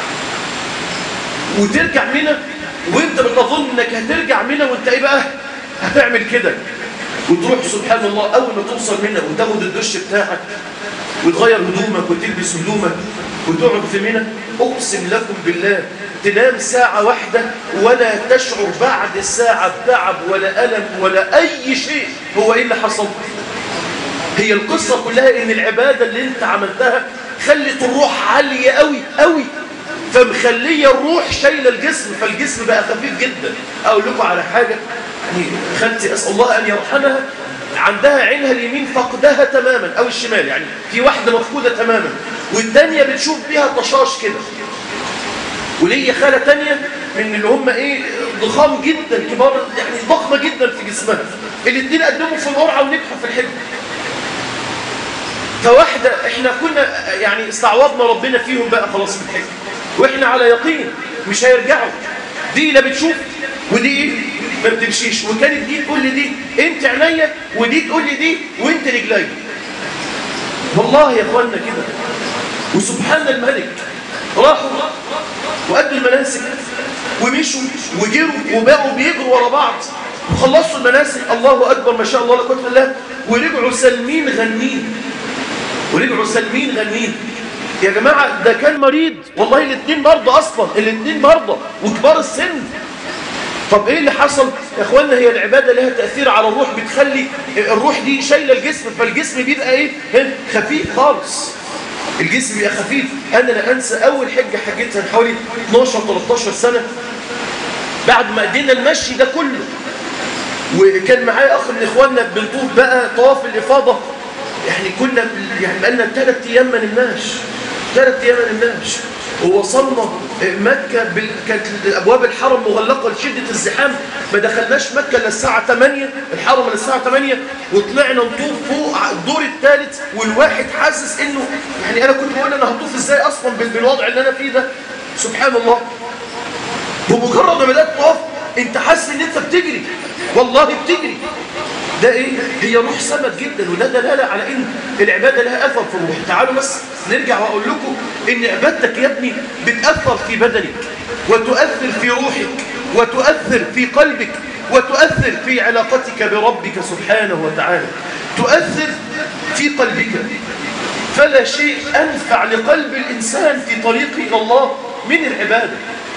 وترجع منى وانت بتظن انك هترجع منى وانت ايه بقى هتعمل كده وتروح سبحان الله اول ما توصل منى وتاخد الدش بتاعك وتغير هدومك وتلبس هدومك وتقعد في منى اقسم لكم بالله تنام ساعة واحدة ولا تشعر بعد الساعة بتعب ولا ألم ولا أي شيء هو إيه اللي حصل هي القصة كلها إن العبادة اللي أنت عملتها خلت الروح عالية قوي قوي فمخلية الروح شايلة الجسم فالجسم بقى خفيف جدا أقول لكم على حاجة يعني خالتي أسأل الله أن يرحمها عندها عينها اليمين فقدها تماما أو الشمال يعني في واحدة مفقودة تماما والتانية بتشوف بيها طشاش كده وليا خالة تانية من اللي هم ايه ضخام جدا كبار يعني ضخمة جدا في جسمها الاثنين قدموا في القرعة ونجحوا في الحج فواحدة احنا كنا يعني استعوضنا ربنا فيهم بقى خلاص في الحج واحنا على يقين مش هيرجعوا دي لا بتشوف ودي ايه ما بتمشيش وكانت دي تقول لي دي انت عينيا ودي تقول لي دي وانت رجلي والله يا اخوانا كده وسبحان الملك راحوا وأدوا المناسك ومشوا وجروا وبقوا بيجروا ورا بعض وخلصوا المناسك الله أكبر ما شاء الله لا قوه الا بالله ورجعوا سالمين غنين ورجعوا سالمين غنين يا جماعة ده كان مريض والله الاثنين مرضى أصلا الاثنين مرضى وكبار السن طب ايه اللي حصل يا اخوانا هي العبادة لها تأثير على الروح بتخلي الروح دي شايلة الجسم فالجسم بيبقى ايه خفيف خالص الجسم بيبقى خفيف انا لا انسى اول حجه حجتها من حوالي 12 13 سنه بعد ما ادينا المشي ده كله وكان معايا اخ من اخواننا بنطوف بقى طواف الافاضه يعني كنا يعني بقالنا ثلاث ايام ما نمناش ثلاث ايام ما نمناش ووصلنا مكة بال... كانت أبواب الحرم مغلقة لشدة الزحام ما دخلناش مكة إلا الساعة 8 الحرم إلا الساعة 8 وطلعنا نطوف فوق الدور الثالث والواحد حاسس إنه يعني أنا كنت بقول أنا هطوف إزاي أصلا بالوضع اللي أنا فيه ده سبحان الله بمجرد ما بدأت تطوف أنت حاسس إن أنت بتجري والله بتجري ده ايه هي روح سمت جدا وده دلاله على ان العباده لها اثر في الروح تعالوا بس نرجع واقول لكم ان عبادتك يا ابني بتاثر في بدنك وتؤثر في روحك وتؤثر في قلبك وتؤثر في علاقتك بربك سبحانه وتعالى تؤثر في قلبك فلا شيء انفع لقلب الانسان في طريقه الى الله من العباده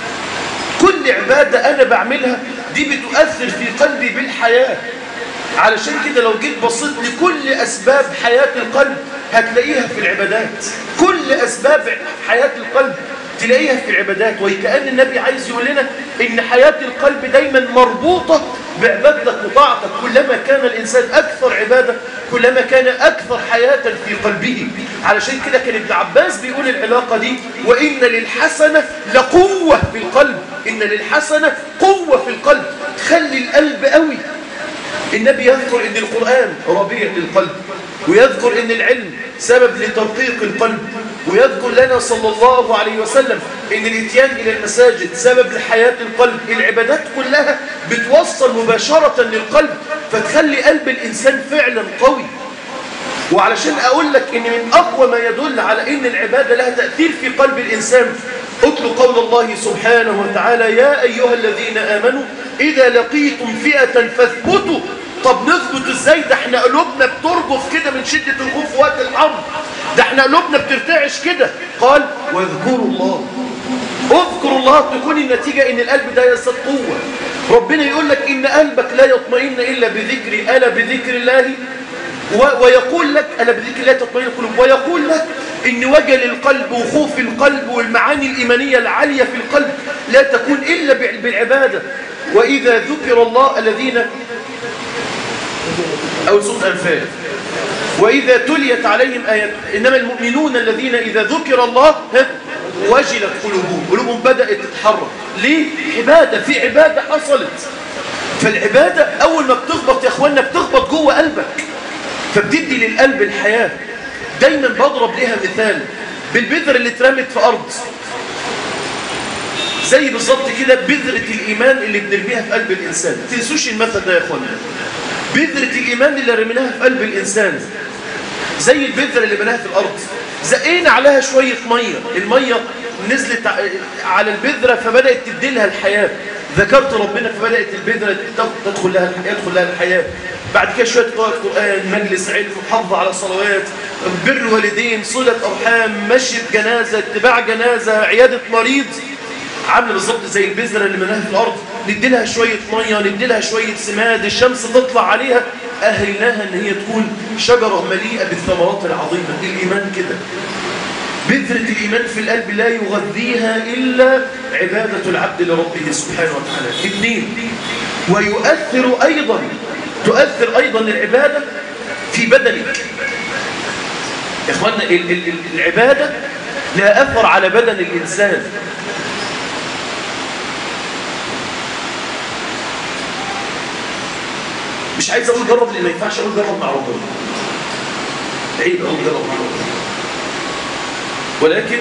كل عباده انا بعملها دي بتؤثر في قلبي بالحياه علشان كده لو جيت بصيت لكل أسباب حياة القلب هتلاقيها في العبادات كل أسباب حياة القلب تلاقيها في العبادات وكأن النبي عايز يقول لنا إن حياة القلب دايما مربوطة بعبادتك وطاعتك كلما كان الإنسان أكثر عبادة كلما كان أكثر حياة في قلبه علشان كده كان ابن عباس بيقول العلاقة دي وإن للحسنة لقوة في القلب إن للحسنة قوة في القلب تخلي القلب قوي النبي يذكر ان القرآن ربيع للقلب ويذكر ان العلم سبب لترقيق القلب ويذكر لنا صلى الله عليه وسلم ان الاتيان الى المساجد سبب لحياة القلب العبادات كلها بتوصل مباشرة للقلب فتخلي قلب الانسان فعلا قوي وعلشان اقول لك ان من اقوى ما يدل على ان العبادة لها تأثير في قلب الانسان اتل قول الله سبحانه وتعالى يا ايها الذين امنوا اذا لقيتم فئة فاثبتوا طب نثبت ازاي ده احنا قلوبنا بترجف كده من شدة الخوف وقت الحرب ده احنا قلوبنا بترتعش كده قال واذكروا الله اذكروا الله تكون النتيجة ان القلب ده يزداد قوة ربنا يقول لك ان قلبك لا يطمئن الا بذكري الا بذكر الله ويقول لك الا بذكر الله تطمئن القلوب ويقول لك ان وجل القلب وخوف القلب والمعاني الايمانية العالية في القلب لا تكون الا بالعبادة واذا ذكر الله الذين أو سورة أنفال وإذا تليت عليهم آيات إنما المؤمنون الذين إذا ذكر الله وجلت قلوبهم قلوبهم بدأت تتحرك ليه؟ عبادة في عبادة حصلت فالعبادة أول ما بتخبط يا أخوانا بتخبط جوه قلبك فبتدي للقلب الحياة دايما بضرب لها مثال بالبذر اللي اترمت في أرض زي بالظبط كده بذرة الإيمان اللي بنرميها في قلب الإنسان تنسوش المثل ده يا أخوانا بذرة الإيمان اللي رميناها في قلب الإنسان زي البذرة اللي بناها في الأرض زقينا عليها شوية مية المية نزلت على البذرة فبدأت تديلها الحياة ذكرت ربنا فبدأت البذرة تدخل لها يدخل لها الحياة بعد كده شوية قراءة قرآن مجلس علم محافظة على صلوات بر والدين صلة أرحام مشي جنازة اتباع جنازة عيادة مريض عامله بالظبط زي البذره اللي منها في الارض ندي لها شويه ميه ندي لها شويه سماد الشمس تطلع عليها اهلناها ان هي تكون شجره مليئه بالثمرات العظيمه الايمان كده بذره الايمان في القلب لا يغذيها الا عباده العبد لربه سبحانه وتعالى اثنين ويؤثر ايضا تؤثر ايضا العباده في بدنك يا اخوانا العباده لها اثر على بدن الانسان مش عايز اقول جرب لان ما ينفعش اقول جرب مع ربنا عيب اقول جرب مع ربنا ولكن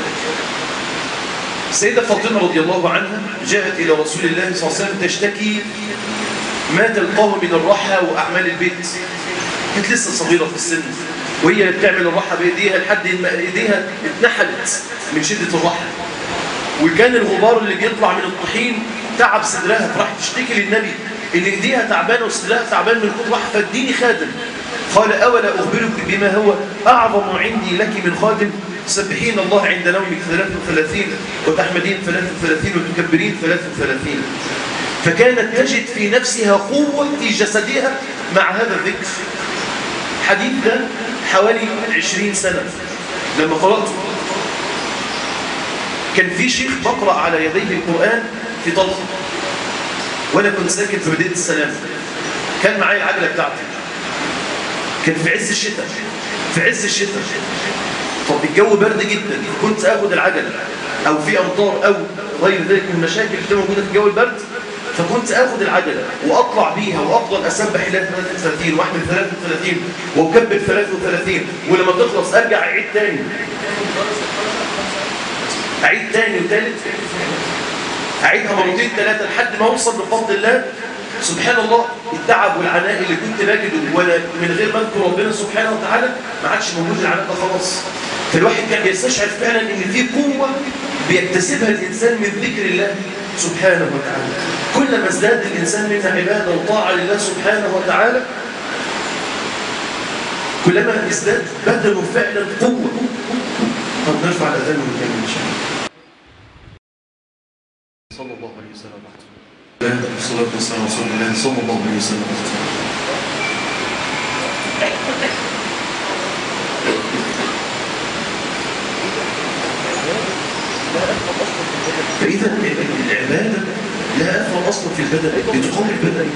السيدة فاطمة رضي الله عنها جاءت إلى رسول الله صلى الله عليه وسلم تشتكي ما تلقاه من الرحى وأعمال البيت كانت لسه صغيرة في السن وهي اللي بتعمل الرحى بإيديها لحد ما إيديها اتنحلت من شدة الرحى وكان الغبار اللي بيطلع من الطحين تعب صدرها فراح تشتكي للنبي ان ايديها تعبانه وصدرها تعبان من كتر راح فاديني خادم قال اولا اخبرك بما هو اعظم عندي لك من خادم تسبحين الله عند نومك 33 وتحمدين 33 وتكبرين 33 فكانت تجد في نفسها قوة في جسدها مع هذا الذكر حديث ده حوالي 20 سنة لما قرأته كان في شيخ بقرأ على يديه القرآن في طلقة وانا كنت ساكن في مدينه السلام كان معايا العجله بتاعتي كان في عز الشتاء في عز الشتاء طب الجو برد جدا كنت اخد العجله او في امطار او غير ذلك من المشاكل اللي موجوده في جو البرد فكنت اخد العجله واطلع بيها وافضل اسبح الى 33 واحمل 33 واكبر 33 ولما تخلص ارجع اعيد تاني اعيد تاني وتالت أعيدها مرتين ثلاثة لحد ما أوصل بفضل الله سبحان الله التعب والعناء اللي كنت باجده وأنا من غير ما أذكر ربنا سبحانه وتعالى ما عادش موجود العناء ده خلاص فالواحد كان بيستشعر فعلا إن في قوة بيكتسبها الإنسان من ذكر الله سبحانه وتعالى كلما ازداد الإنسان من عبادة وطاعة لله سبحانه وتعالى كلما ازداد بدنه فعلا قوة طب نرفع الأذان ونكمل إن شاء الله صلى الله عليه وسلم والصلاة والسلام على رسول الله صلى الله عليه وسلم فإذا العبادة لها أثر أصلا في البدن بتقوم البدن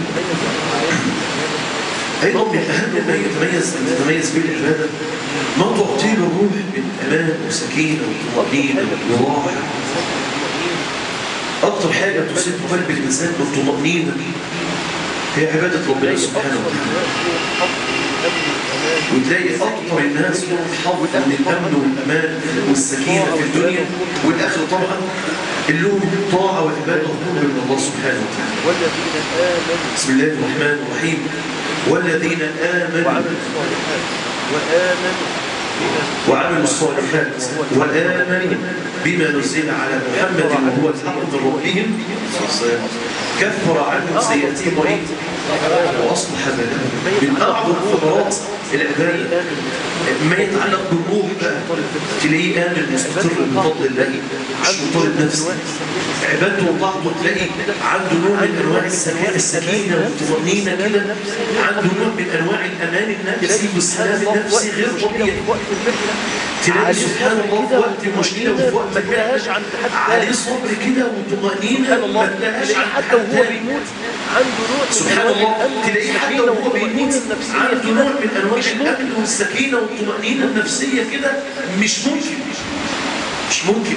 أيضا من أهم ما يتميز يتميز به العبادة ما تعطيه الروح من أمان وسكينة وطمأنينة وراحة أكثر حاجة تصيب قلب الإنسان بالطمأنينة هي عبادة ربنا سبحانه وتعالى وتلاقي أكثر الناس حظ من الأمن والأمان والسكينة في الدنيا والآخرة طبعا اللي لهم طاعة وعبادة وقرب من الله سبحانه وتعالى والذين آمنوا بسم الله الرحمن الرحيم والذين آمنوا وعملوا الصالحات وآمنوا بما وعملوا الصالحات وآمنوا بما نزل على محمد وهو الحق من ربهم كفر عنهم سيئاتهم وإيه؟ وأصلح بالهم من أعظم ثمرات العبادة ما يتعلق بالروح بقى تلاقيه آمن مستقر بفضل الله مش مطالب نفسه عبادته وطاعته تلاقي عنده نوع من أنواع السكينة السكينة والطمأنينة كده عنده نوع من أنواع الأمان النفسي والسلام النفسي غير طبيعي تلاقي سبحان الله في وقت المشكلة وفي وقت ما تلاقيهاش عند حد عليه تاني. صبر كده وطمأنينة سبحان الله ما تلاقيهاش تلاقيه عند حتى حد وهو تاني. بيموت عنده نوع من سبحان أنواع الله الأمن تلاقيه حتى والسكينة وهو والطمأنينة بيموت النفسية عنده كده. نوع من انواع مش ممكن. الامن والسكينه والطمانينه النفسيه كده مش ممكن مش ممكن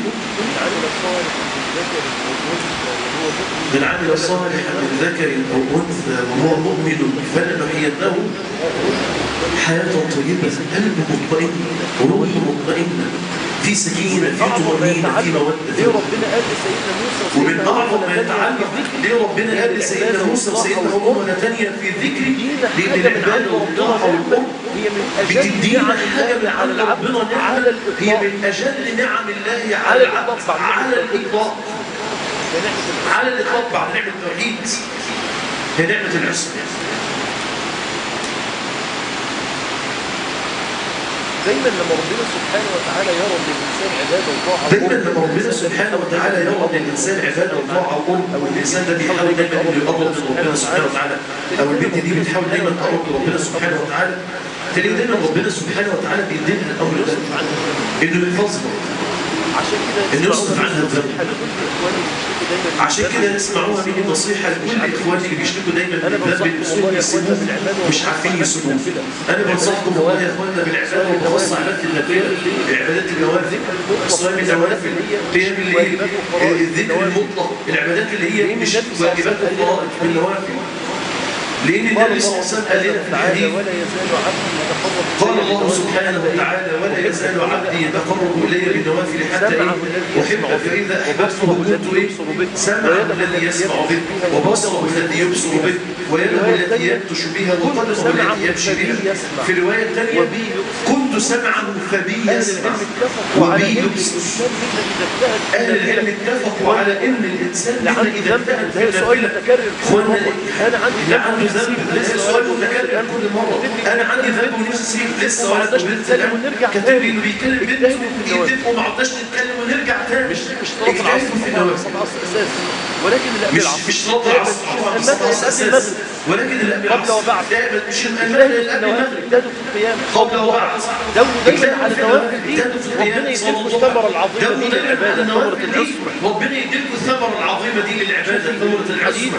من عمل صالحا وهو من عمل صالحا من مؤمن ذكر او انثى وهو مؤمن فلنحيينه حياه طيبه قلب مطمئن روح مطمئنه في سكينه في أعظم ما طمانينه في يتعلق موده ليه ربنا قال لسيدنا موسى ومن وسيدنا أعظم هارون ما لما يتعلق كان ليه ربنا قال لسيدنا موسى وسيدنا هارون مرة تانية في ذكر لأن حاجة من عند العبادة ربنا والطاعة والقرب هي من أجل بتدينا نعم حاجة من الله على عند العبد ربنا على نعمة هي الإطلاق من أجل نعم الله على على العبد الإطلاق بعد نعمة على الإطلاق بنعمة الإسلام. على الإطلاق بعد نعمة التوحيد هي نعمة العصمة دايما لما ربنا سبحانه وتعالى يرى للإنسان عبادة وطاعة دايما وقرب، لما ربنا سبحانه وتعالى يرى ان الانسان عباده وطاعه وقرب او الانسان ده بيحاول دايما انه يقرب من ربنا سبحانه وتعالى او البنت دي بتحاول دايما تقرب من ربنا سبحانه وتعالى تلاقي دايما ربنا سبحانه وتعالى بيدينا الامر ده انه يحفظنا عشان كده إن يسمعوها يصرف عنها الذنب. نصيحة لكل إخواني اللي بيشتكوا دايما من عشان الذنب. كده نسمعوها مني نصيحه لكل اخواني اللي بيشتكوا دايما من أنا الذنب بنصحكم بيسوق والله يا إخوانا يسيبوه بالعبادة مش عارفين والطاعة يسيبوه كده. انا بنصحكم والله يا اخوانا بالعباده وبخص عباده النافله العبادات النوافل صيام النوافل قيام الليل الذكر المطلق العبادات اللي هي مش واجبات وفرائض بالنوافل لان قال النبي صلى الله الله عليه وسلم قال لنا في تعالى الحديث ولا يزال عبدي يتقرب قال إلي الله بالنوافل سبحانه حتى وتعالى ولا يزال عبدي يتقرب الي بالنوافل حتى ايه احبه فاذا احببته كنت ايه سمعه الذي يسمع به وبصره الذي يبصر به ويده التي يبطش بها وقدمه التي يمشي بها في الروايه الثانيه كنت سمعه فبي أهل يسمع العلم اتفقوا على وبي أن يبصر الإنسان منا إذا اجتهد في اهل العلم النافلة اتفقوا على ان الانسان منا لعنده اذا ذنب اجتهد في ده سؤال النافله متكرر اخوانا أنا عندي لا ذنب عنده ذنب لسه سؤال متكرر كل مره انا عندي ذنب ونفسي اسيب لسه ولا عدناش نتكلم ونرجع كاتب تاني. لي انه بيتكلم بنت اجتهدوا في النوافل. يتفقوا ما عدناش نتكلم ونرجع تاني مش مش صلاة اجتهدوا العصر في طبعا النوافل صلاة العصر أساس ولكن اللي قبل مش العصر مش صلاة العصر طبعا المغرب صلاة قبل أساس. المغرب ولكن اللي قبل قبل العصر وبعد. دائما مش المغرب اجتهدوا اللي في قبل النوافل المغرب اجتهدوا في القيام قبل وبعد دوروا دايما اجتهدوا على في النوافل دي اجتهدوا في القيام ربنا صلى يديلكم الله الثمرة عليه وسلم. العظيمة دي دوروا دايما على للعبادة ثمرة النوافل دي. العصمة ربنا يديلكم الثمرة العظيمة دي للعبادة ثمرة العصمة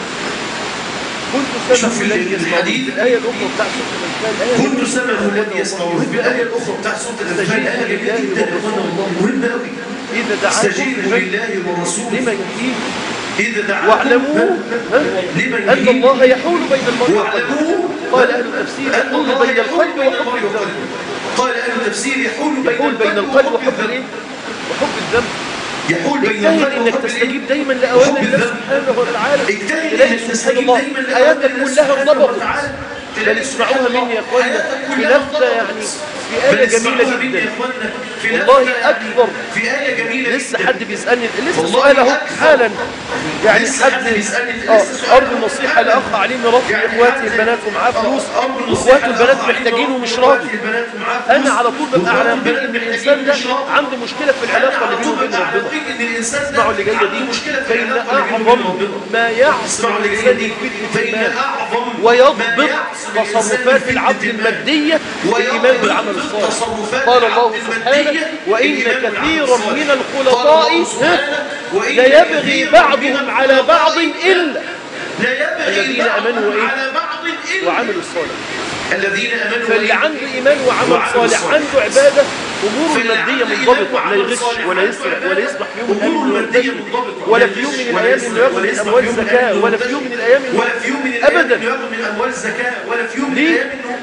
كنت شوف سمع الذي يسمع الحديث. الآية الأخرى بتاع سورة الأنفال الآية كنت جميلة سمعه جدا. الذي يسمعه في الآية الأخرى بتاع سورة الأنفال آية جميلة جدا يا إخوانا والله مهمة أوي إذا دعاكم استجيبوا لله ورسوله لما يحييكم إذا دعاكم واعلموا ها؟ لمن أن يحييكم الله يحول بين المرء وقلبه واعلموا قال أهل التفسير أن يحول الله بين يحول القلب بين وحب المرء الذنب وقلبه قال أهل التفسير يحول بين يحول بين القلب وحب الذنب الايه وحب الذنب يحول بين اجتهد القلب انك وحب تستجيب الإيه؟ دايما لاوامر وحب الله الذنب. سبحانه وتعالى اجتهد تلاقي انك سبحان تستجيب الله دايما لأوامر حياتك الله كلها سبحانه انضبطت وتعالى. بل اسمعوها مني يا اخوانا حياتك في كلها لفتة انضبطت. يعني في آية بل اسمعوها جميلة مني يا جدا إخوانا في والله لفتة يعني أكبر. في آية جميلة لسه جدا. حد بيسألني لسه والله سؤال اهو أكبر. حالا يعني لسه حد حد بيسألني اه لسه سؤال ارجو أهو النصيحة حالا. لاخ عليم ربي يعني اخواتي حد- البنات ومعاه آه، فلوس أمر النصيحة واخواته البنات لأخ محتاجين عليم ومش وأخواتي راضي البنات ومعاه فلوس. انا على طول ببقى على وأخواتي يقين ان البنات الانسان ده محتاجين مش راضي. عنده مشكلة في أنا العلاقة على اللي بينه طول وبين ببقى على ربنا يقين إن الإنسان ده اسمعوا اللي جاية عنده دي مشكلة في فإن العلاقة اللي بينه أعظم وبين ربنا. ما يعصم اسمعوا اللي جاية الإنسان دي في فتنة فإن المال أعظم ما ويضبط يعصم الإنسان تصرفات في العبد فتنة المال. المادية بالإيمان بالعمل الصالح تصرفات قال الله العبد سبحانه المادية وإن بالإيمان بالعمل كثيرا الصالح. من قال الخلطاء الله سبحانه وإن ليبغي كثيراً بعضهم من على الخلطاء بعض إلا لا يبغي الذين بعضهم آمنوا وإيه؟ على بعض إلا وعملوا الصالح الذين آمنوا فاللي وإيه؟ عنده إيمان وعمل وعمل صالح صالح. عنده عبادة أموره فاللي المادية عنده منضبطة إيمان لا وعمل يغش صالح ولا عنده يسرق عبادة. ولا يسمح في يوم من أموره الأيام المادية إنه منضبطة. يرتشي ولا في يوم يغش من ولا الأيام يسرق إنه ياخد ولا من يسمح أموال في يوم من زكاة الأيام ولا إنه في يوم من يرتشي. الأيام إنه ولا في يوم من الأيام أبداً. إنه ياخد من أموال زكاة ولا في يوم من ليه؟ الأيام إنه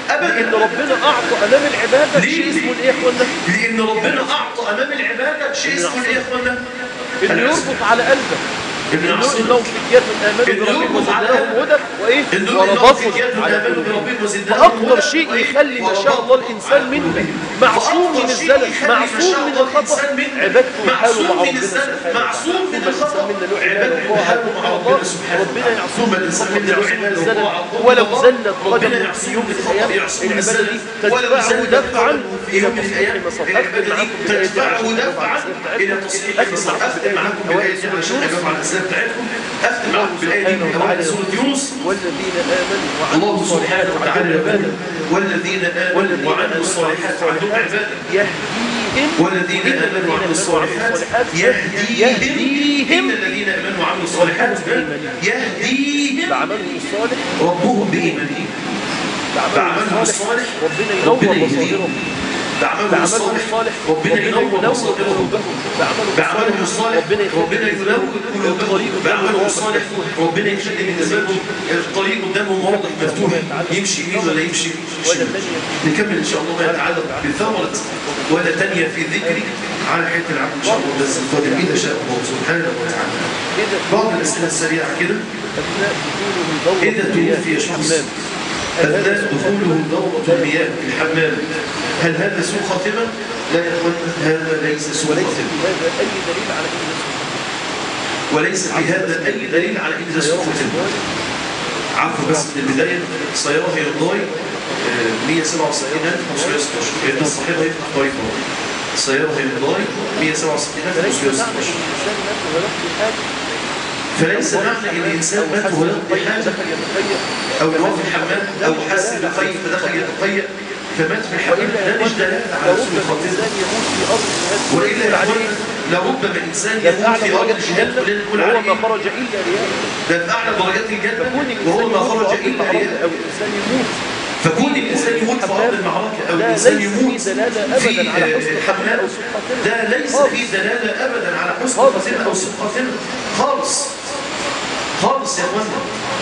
أبداً. لان ربنا اعطى امام العباده ليه؟ شيء اسمه الايه يا اخوانا لأن ربنا أعطى أمام العبادة شيء اسمه إيه يا إخوانا؟ انه العصر. يربط على قلبك ابن انه عصر. انهم فتيات من امنوا إنه بربهم يربط على وزدناهم قلبك. هدى وايه إن دول إنهم وربطهم فتيات على آمنوا قلوبهم بربهم وزدناهم فاكثر هدى. شيء وإيه؟ يخلي ما شاء الله الانسان منه معصوم من الزلل معصوم من الخطا عبادته وحاله مع ربنا سبحانه معصوم من ثم الانسان الخطأ منا له عباده عبادته الله وحاله مع ربنا سبحانه ربنا يعصم ثم من الإنسان الخطا منا له يعصم من عباده الزلل وهو ولو الله. زلت ربنا قدمه يعصم في يوم من من الايام الخطأ يعصم من العباده الزلل دي ولو تدفعه زلت دفعا قدمه في الى يوم من تصحيح الأيام المصاب العبادة دي معاكم بدايه تدفعه دفعا إلى الى تصحيح تصحيح المصاب أختم معاكم بالآية دي علشان أجاوب على الأسئلة بتاعتكم أختم معاكم بالآية دي من أوائل سورة يونس والذين امنوا وعملوا الله سبحانه الصالحات وتعالى عندهم يقول عباده والذين آمنوا وعملوا الصالحات عندهم عبادة يهديهم والذين آمنوا وعملوا الصالحات يهديهم إن الذين آمنوا وعملوا الصالحات يهديهم بعملهم الصالح ربهم بإيمانهم بعملهم الصالح ربنا ينور ربنا يهديهم بصائرهم بعملهم بعملهم الصالح الصالح ربنا ينور بصائرهم قلوبهم بعملهم الصالح ربنا ينور قلوبهم بعملهم الصالح ربنا يخلي بالنسبه لهم الطريق قدامهم واضح مفتوح يمشي يمين ولا يمشي شمال نكمل ان شاء الله ما يتعلق بثمره ولا تنيا في ذكري على حته العبد ان شاء الله بس القادم اذا شاء الله سبحانه وتعالى كده بعض الاسئله السريعه كده اثناء دخوله من دوره إذا توفي شخص أثناء دخوله دورة المياه في الحمام هل هذا سوء خاتمة؟ لا يا إخوان هذا ليس سوء وليس خاتمة في هذا اي دليل على ان وليس في هذا أي دليل على أن ده سوء خاتمة عفوا بس من البداية سيارة هيونداي آه، 167516 ده صحيح هي طريقة سيارة هيونداي فليس معنى 167516 الانسان مات ويلقي حاجه فليس معنى ان الانسان مات وهو يقضي حاجه دخل يتخيل او هو في الحمام او حس بقيء فدخل يتقيأ فمات في الحمام ده مش دلاله على سوء لربما خاتمه الانسان يموت في ارض الجهاد والا ويقول يا عليه اخوانا لربما انسان ده يموت اعلى في ارض درجات الجهاد الجنه ولن نقول وهو ما عليه خرج الا رياء ده في اعلى درجات الجنه فكون وهو ما خرج الانسان الا يموت رياء او الانسان يموت فكون الانسان يموت في ارض المعركه او ده الانسان ليس يموت فيه دلاله ابدا على في حسن حمام خاتمه او سوء خاتمه ده ليس خالص. فيه دلاله ابدا على حسن خالص. خاتمه او سوء خاتمه خالص خالص يا اخوانا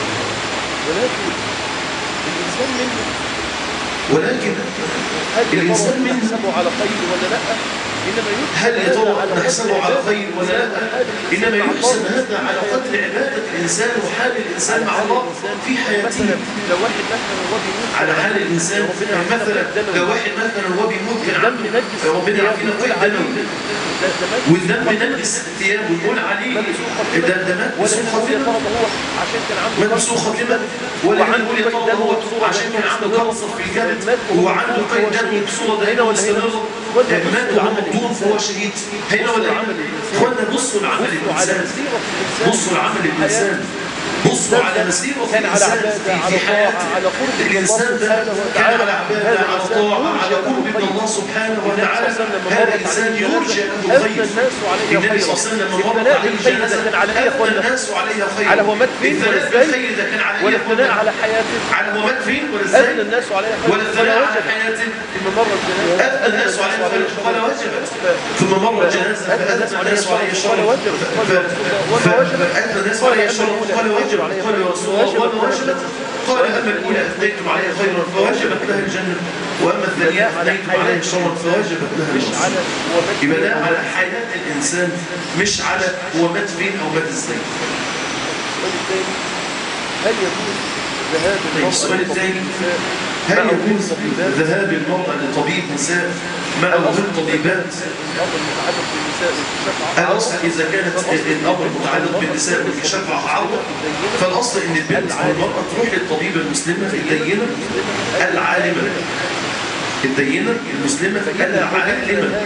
ولكن الانسان منه ولكن هل يا الإنسان ترى منه نحسبه على خير ولا لا انما يحسب هل يا هذا ترى على قدر نحسبه على عبادة خير ولا لا الإنسان انما مع يحسب الله. هذا على قدر عباده الانسان وحال الانسان مع الله في حياته مثلا لو واحد مثلا هو بيموت على حال الانسان ربنا يعني يعافينا مثلا في الدم لو واحد مثلا وهو بيموت كان الدم عنده نجس ربنا يعافينا نقول قيد عليه دموي ده ده مات والدم نجس الثياب ونقول عليه مات سوء خاتمة. ده ده مات ولا بسوء نقول يا خاتمه ترى ده هو عشان كان عنده مات قلب بسوء خاتمه مختلف. ولا وعنده نقول يا قيد ترى دم هو وبصورة عشان دم كان عنده مستمرة. كانسر في الكبد مات وهو وعنده مبطون قيد فهو دم شهيد. بصوره هنا دم ولا هنا؟ مستمره ولا مات بصوا وهو لعمل مبطون الإنسان. فهو شهيد هنا بصوا ولا لعمل هنا الإنسان. اخوانا بصوا لعمل بصوا على الانسان مسيرة الإنسان بصوا لعمل في الانسان حياته. بصوا على مسيرة كان على الإنسان عبادة في- على في طاعة حياته على قرب من الله الإنسان ده سبحانه كان وتعالى على عبادة هذا على الإنسان طاعة على يرجى له قرب من الخير. الله سبحانه النبي صلى الله وتعالى عليه وسلم لما هذا مرت الإنسان عليه يرجى جنازة، له أثنى الخير الناس عليها النبي خيرا. صلى الله عليه وسلم لما مرت الثناء عليه بالخير ده جنازة كان على إيه يا أثنى أخوانا؟ الناس عليها خير على هو مات فين ولا الثناء إزاي؟ بالخير ده كان على إيه ولا يا الثناء أخوانا؟ على حياته على هو مات فين ولا أثنى إزاي الناس عليها خير ولا الثناء على وجب. حياته ثم مرت جنازة أثنى الناس عليها خير قال وجب ثم مرت جنازة أثنى الناس فأثنى عليها الناس عليها شر شر قال وجب قال يا رسول الله وما وجب فأثنى الناس قال عليها أما شر الأولى قال وجب عليها قال يا خير رسول الله ووجبت وما لها وجبت قال أما الأولى أثنيتم عليها خيرا فوجبت لها الجنة وأما الثانية أثنيتم عليها شرا فوجبت لها مش النار على هو مات يبقى ده فين على حياة الإنسان مش على هو مات فين أو مات إزاي السؤال الثاني هل يجوز ذهاب طيب، المرأة السؤال لطبيب الثاني، النساء هل مع يجوز الطبيبات ذهاب المرأة لطبيب نساء مع وجود طبيبات الأمر المتعلق بالنساء والشفعة الأصل إذا كانت الأمر متعلق بالنساء والكشاف عرضة فالأصل إن البنت أو المرأة تروح للطبيبة المسلمة الدينة العالمة الدينة المسلمة العالمة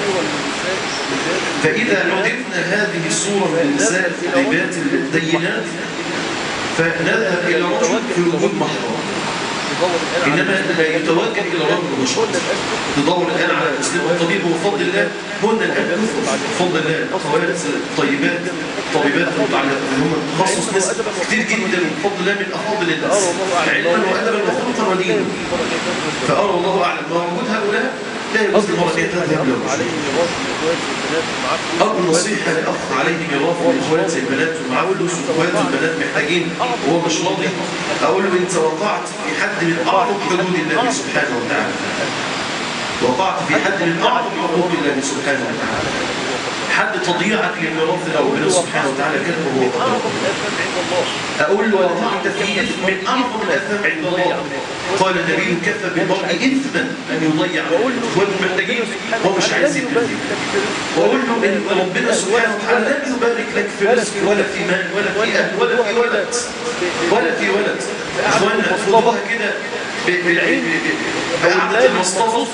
فإذا عرفنا هذه الصورة من النساء الطيبات الدينات فنذهب إلى رجل في وجود محرم إنما لا يتوجه إلى رجل مشهور ندور الآن على المسلم والطبيب وبفضل الله هن الآن بفضل الله أخوات طيبات طبيبات متعلقة هم تخصص ناس كتير جدا بفضل الله من أفاضل الناس علما وأدبا وخلقا ودينا فأرى الله أعلم ما وجود هؤلاء لا يجوز للمرأة أن تذهب له عليه ميراث الاخوات والبنات ومعاه فلوس أول نصيحة لأخ عليه ميراث الإخوات زي البنات ومعاه فلوس والإخوات والبنات محتاجين وهو مش راضي أقول له أنت وقعت في حد من أعظم حدود الله سبحانه وتعالى وقعت في حد من أعظم حقوق الله سبحانه وتعالى حد تضييعك للميراث اللي ربنا سبحانه وتعالى كتبه هو قدره اعظم الاثام عند الله أقول له وقعت في إثم من أعظم الأثام عند الله قال النبي كفى بالمرء إثما أن يضيع إخواته محتاجين هو مش عايز يبني وأقول له إن ربنا سبحانه وتعالى لم يبارك لك في رزق ولا في مال ولا في أهل ولا في ولد ولا في ولد إخوانا خدوها كده ب- ب- ب- ب- بقعدة المصطفى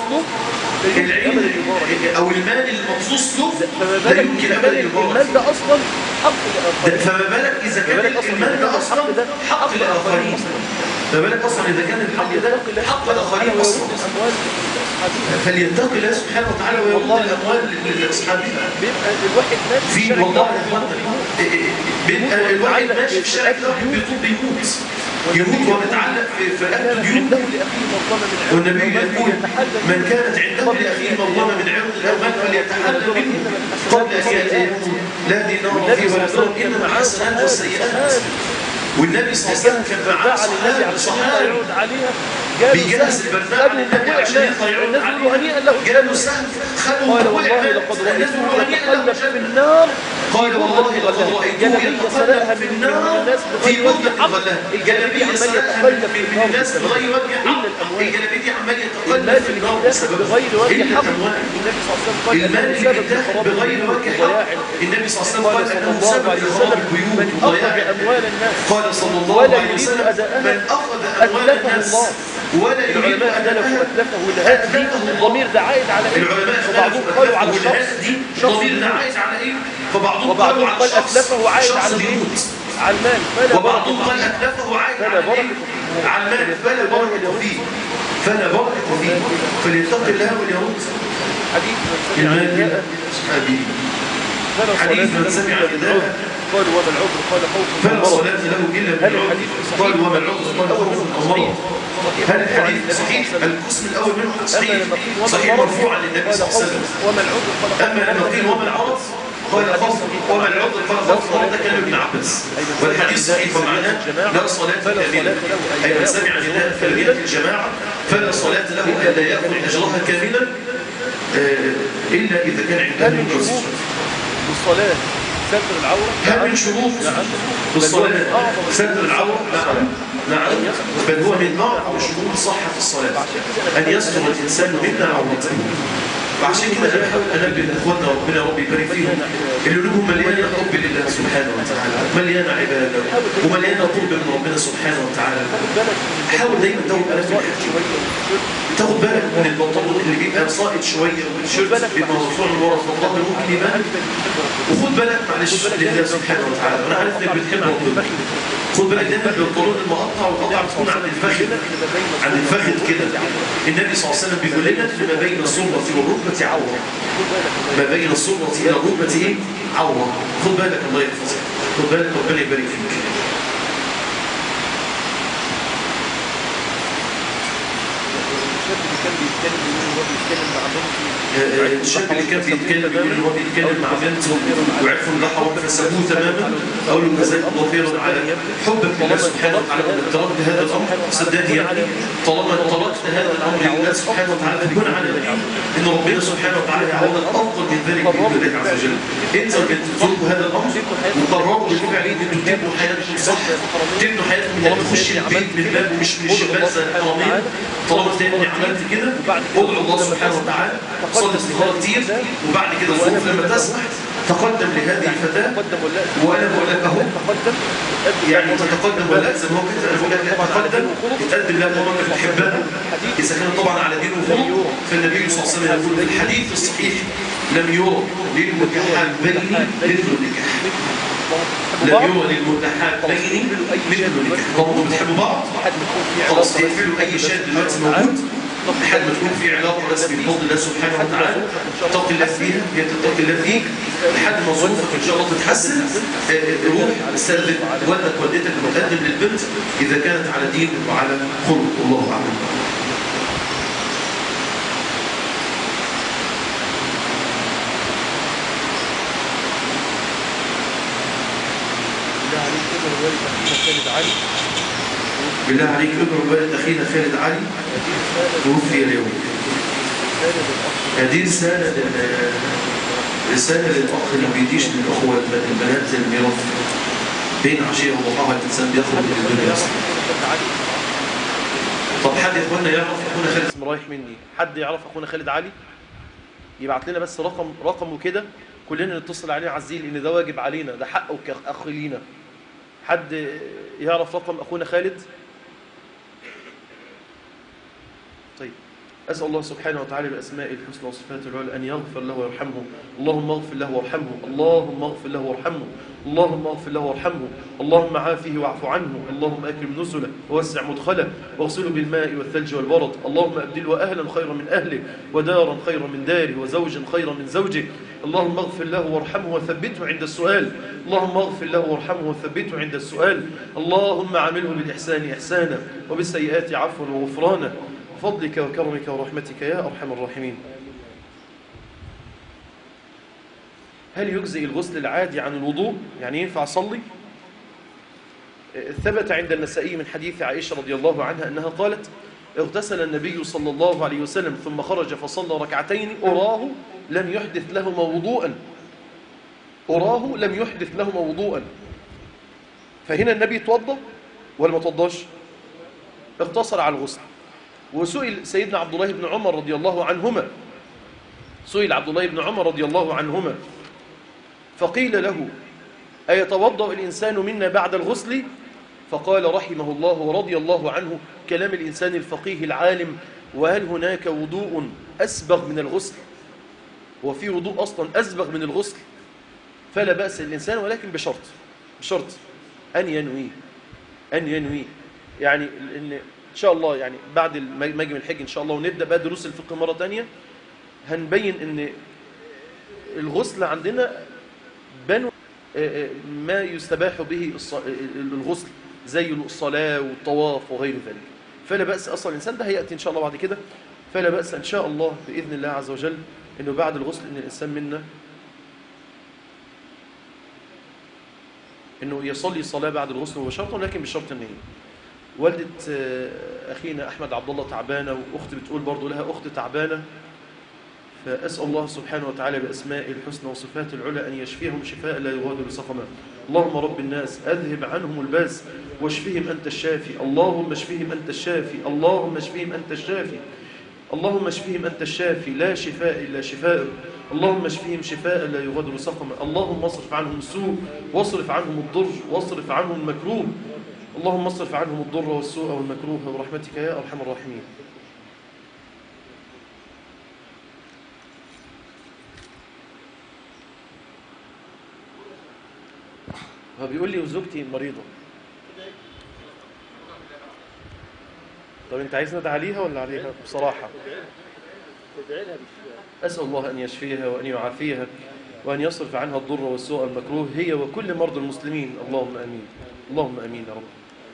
العلم أو المال المخصوص له فما لا بالك يمكن إذا أبدا كان يبارك المال ده اصلا حق ده- الاخرين فما بالك إذا كان بالك أصلاً المال إذا ده كان أصلا الحق ده حق الآخرين فما بالك أصلا إذا كان الحق ده حق الآخرين أصلا الاموال لاصحابها فليتقي الله سبحانه وتعالى ويرد الأموال لأصحابها بيبقى الواحد ماشي في في الشارع والله كده يا اخوانا إيه إيه بيبقى الواحد ماشي في الشارع كده واحد بيطول بيموت يموت ومتعلق في في رقبته ديون عنده لاخيه مظلمه من عرض والنبي المال يقول فليتحلل من منه. كانت عنده لأخيه مظلمة من عرض الأموال فليتحلل منه قبل أن يأتي يوم لا دينار فيه ولا درهم إنما الحسنات والسيئات والنبي صلى الله عليه وسلم كان معاه فعل النبي صحابة على الشيخ صحابة يعود عليها جاله بيجهز سهم البرداء على خده النبي وقع عشان ناس يطلع يعود الناس يقولوا عليه هنيئا له جاله سهم خده قال وقع والله مات. لقد الناس رأيته يقولوا هنيئا له يتقلب في جنة. النار قال والله لقد رأيته الجلابية سرقها يتقلب في من النار الناس في بغير وجه بردة حق الغلام الجلابية عمال سرقها يتقلب من في من النار الناس بسبب بغير وجه حق إلا الأموال. الجلابية عمال يتقلب المال في اللي النار بيتاخد بسبب بغير وجه إلا حق الأموال النبي صلى الله عليه وسلم قال المال انه اللي سبب بيتاخد لخراب بغير البيوت وجه وضياع حق النبي صلى الله عليه وسلم قال قال صلى انه الله سبب عليه لخراب وسلم البيوت من اخذ وضياع اموال الناس قال صلى الله ولا عليه يريد وسلم أداءها من أخذ أموال أتلفه الناس الله. ولا يريد العلماء اختلفوا أداءها اتلفه الهاء دي أتلفه الله. الضمير ده عائد على ايه؟ العلماء فبعضهم اختلفوا قالوا على أتلفه الشخص والهاء دي شخص ضمير ده يموت. عايز على إيه فبعضهم وبعضهم قالوا على قال الشخص اتلفه عائد شخص على الايه؟ بيموت على المال فلا وبعضهم بركه قال أتلفه عائد فلا على إيه؟ بركة فيه. على المال فلا بركة فيه فلا بركة فيه فليتق الله واليهود حديث من سمع المال النداء أصحابه فلا حديث صلاة من له سمع إلا النداء. بالعذر قال وما العذر قال خوف من فلا المرض صلاة له إلا هل بالعذر الحديث صحيح؟ قال وما العذر قال خوف صحيح. الله هل الحديث صحيح القسم الأول منه أما صحيح لما قيل وما صحيح المرض مرفوع عن النبي قال صلى الله خوف عليه وسلم وما العذر قال خوف أما لما قيل وما العرض قال خوف وما العرض قال خوف هذا كلام ابن عباس والحديث صحيح ومعناه لا صلاة كاملة أي من سمع نداء كاملة الجماعة فلا صلاة له ألا يأخذ أجرها كاملا آه، إلا إذا كان هل عنده من عذر شروط الصلاة ستر العورة هل من شروط بالصلاة ستر العورة نعم نعم بل هو من أعظم شروط صحة الصلاة أن يستر الإنسان منا عورته وعشان كده أنا بحاول أنبه إخواننا ربنا ربي يبارك فيهم اللي قلوبهم مليانة حب لله سبحانه وتعالى مليانة عبادة ومليانة قرب من ربنا سبحانه وتعالى حاول دايما تاخد بالك من الحج تاخد بالك من البنطلون اللي بيبقى ساقط شوية والشيرت بيبقى مرفوع من ورا الظهر ممكن يبان وخد بالك معلش لله سبحانه وتعالى وانا عارف انك بتحب ربنا خد بالك دايما بالقرون المقطع والقطع بتكون عند الفخذ عند الفخذ كده النبي صلى الله عليه وسلم بيقول لنا ان ما بين السرة والركبة عورة ما بين السرة الى الركبة ايه عورة خد بالك الله يحفظك خد بالك ربنا يبارك فيك الشاب اللي كان بيتكلم يقول هو بيتكلم مع بنته آه، الشاب اللي كان بيتكلم بيقول ان هو بيتكلم مع بنته وعرفوا ان ده حرام فسابوه تماما اقول له جزاك الله خيرا على حبك لله سبحانه وتعالى وانك تركت هذا الامر صدقني يعني طالما تركت هذا الامر لله سبحانه وتعالى بيكون على ان ربنا سبحانه وتعالى يعوضك افضل من ذلك باذن الله عز وجل انت بتتركوا هذا الامر وقرروا بالفعل ان انتوا تبنوا حياتكم صح تبنوا حياتكم انك تخش البيت من باب مش من الشباك زي الحرامين طالما تاني عملت كده ادعو الله سبحانه وتعالى صلي استغفار كتير وبعد كده الظروف لما تسمح تقدم لهذه الفتاة تقدم ولا وانا بقول لك اهو تقدم يعني تتقدم ولا زي ما هو كده انا بقول لك لا تقدم تقدم لها ماما انت بتحبها اذا كانت طبعا على دين وخلق فالنبي صلى الله عليه وسلم يقول في الحديث الصحيح لم يرى للمتحابين مثل النكاح لم يرى للمتحابين مثل النكاح طبعا بتحبوا بعض حد يكون في خلاص علاقة تقفلوا اي شيء دلوقتي موجود لحد ما تكون في علاقه رسمي بفضل الله سبحانه وتعالى تتقي الله فيها هي تتقي الله فيك لحد ما ظروفك ان شاء الله تتحسن آه، روح استاذن والدك والدتك وتقدم للبنت اذا كانت على دين وعلى خلق والله اعلم والد أخينا خالد علي بالله عليك اقرأ والد أخينا خالد علي هذه رسالة توفي اليوم رسالة للأخ هذه رسالة لل- رسالة للأخ اللي ما بيديش للأخوة الب- البنات الميراث بين عشية وضحاها الإنسان بيخرج من الدنيا أصلا خالد علي طب حد يا إخوانا يعرف أخونا خالد اسم رايح مني حد يعرف اخونا خالد علي يبعت لنا بس رقم رقمه كده كلنا نتصل عليه نعزيه لان ده واجب علينا ده حقه كاخ لينا حد يعرف رقم اخونا خالد طيب أسأل الله سبحانه وتعالى بأسماء الحسنى وصفاته العلى أن يغفر له ويرحمه اللهم اغفر له وارحمه اللهم اغفر له وارحمه اللهم اغفر له وارحمه اللهم عافه واعف عنه اللهم أكرم نزله ووسع مدخله واغسله بالماء والثلج والبرد اللهم أبدله أهلا خيرا من أهله ودارا خيرا من داره وزوجا خيرا من زوجه اللهم اغفر له وارحمه وثبته عند السؤال اللهم اغفر له وارحمه وثبته عند السؤال اللهم عامله بالإحسان إحسانا وبالسيئات عفوا وغفرانا بفضلك وكرمك ورحمتك يا أرحم الراحمين هل يجزئ الغسل العادي عن الوضوء؟ يعني ينفع أصلي؟ ثبت عند النسائي من حديث عائشة رضي الله عنها أنها قالت اغتسل النبي صلى الله عليه وسلم ثم خرج فصلى ركعتين أراه لم يحدث لهما وضوءا أراه لم يحدث لهما وضوءا فهنا النبي توضى ولا ما توضاش اقتصر على الغسل وسئل سيدنا عبد الله بن عمر رضي الله عنهما سئل عبد الله بن عمر رضي الله عنهما فقيل له أيتوضأ الإنسان منا بعد الغسل فقال رحمه الله ورضي الله عنه كلام الإنسان الفقيه العالم وهل هناك وضوء أسبغ من الغسل وفي وضوء أصلا أسبغ من الغسل فلا بأس الإنسان ولكن بشرط بشرط أن ينوي أن ينوي يعني إن إن شاء الله يعني بعد ما أجي من الحج إن شاء الله ونبدأ بقى دروس الفقه مرة تانية هنبين إن الغسل عندنا بنو ما يستباح به الغسل زي الصلاة والطواف وغير ذلك فلا بأس أصلا الإنسان ده هيأتي إن شاء الله بعد كده فلا بأس إن شاء الله بإذن الله عز وجل إنه بعد الغسل إن الإنسان منا إنه يصلي صلاة بعد الغسل مباشرة لكن بشرط النية والدة أخينا أحمد عبد الله تعبانة وأخت بتقول برضو لها أخت تعبانة فأسأل الله سبحانه وتعالى بأسماء الحسنى وصفات العلى أن يشفيهم شفاء لا يغادر سقما اللهم رب الناس أذهب عنهم الباس واشفهم أنت الشافي اللهم اشفهم أنت الشافي اللهم اشفهم أنت الشافي اللهم اشفهم أنت الشافي لا شفاء إلا شفاء اللهم اشفهم شفاء لا يغادر سقما اللهم اصرف عنهم السوء واصرف عنهم الضر واصرف عنهم المكروه اللهم اصرف عنهم الضر والسوء والمكروه برحمتك يا أرحم الراحمين هو بيقول لي وزوجتي مريضة طب انت عايز ندعي عليها ولا عليها بصراحة أسأل الله أن يشفيها وأن يعافيها وأن يصرف عنها الضر والسوء المكروه هي وكل مرضى المسلمين اللهم أمين اللهم أمين يا رب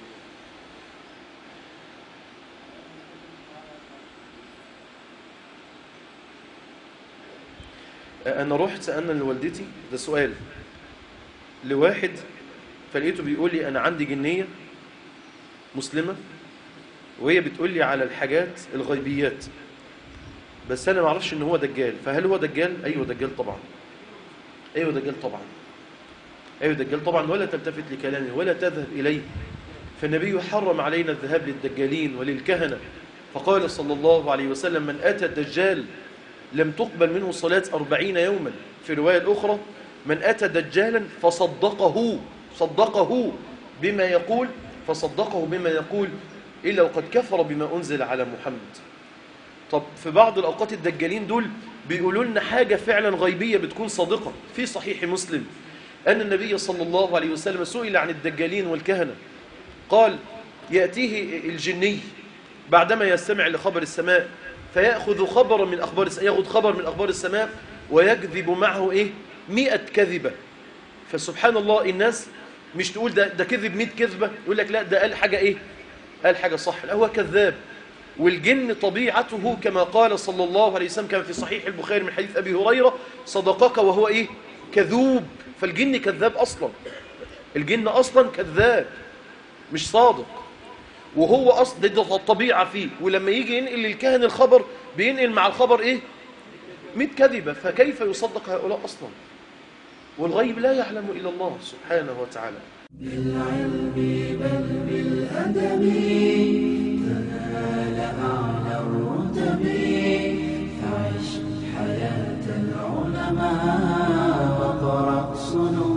أنا رحت سألنا لوالدتي ده سؤال لواحد فلقيته بيقول لي أنا عندي جنية مسلمة وهي بتقول لي على الحاجات الغيبيات بس أنا ما اعرفش إن هو دجال فهل هو دجال؟ أيوه دجال طبعا أيوه دجال طبعا أيوه دجال طبعا ولا تلتفت لكلامه ولا تذهب إليه فالنبي حرم علينا الذهاب للدجالين وللكهنة فقال صلى الله عليه وسلم من أتى الدجال لم تقبل منه صلاة أربعين يوما في رواية الأخرى من أتى دجالا فصدقه صدقه بما يقول فصدقه بما يقول إلا وقد كفر بما أنزل على محمد طب في بعض الأوقات الدجالين دول بيقولوا لنا حاجة فعلا غيبية بتكون صادقة في صحيح مسلم أن النبي صلى الله عليه وسلم سئل عن الدجالين والكهنة قال يأتيه الجني بعدما يستمع لخبر السماء فيأخذ خبرا من أخبار السماء يأخذ خبر من أخبار السماء ويكذب معه إيه مئة كذبة فسبحان الله الناس مش تقول ده, ده كذب مئة كذبة يقول لك لا ده قال حاجة إيه قال حاجة صح لا هو كذاب والجن طبيعته كما قال صلى الله عليه وسلم كما في صحيح البخاري من حديث أبي هريرة صدقك وهو إيه كذوب فالجن كذاب أصلا الجن أصلا كذاب مش صادق وهو أصلا ده الطبيعة فيه ولما يجي ينقل للكاهن الخبر بينقل مع الخبر إيه 100 كذبة فكيف يصدق هؤلاء أصلا والغيب لا يعلم إلا الله سبحانه وتعالى بالعلم بل بالأدب تنال أعلى الرتب فعش حياة العلماء وقرأ صنوع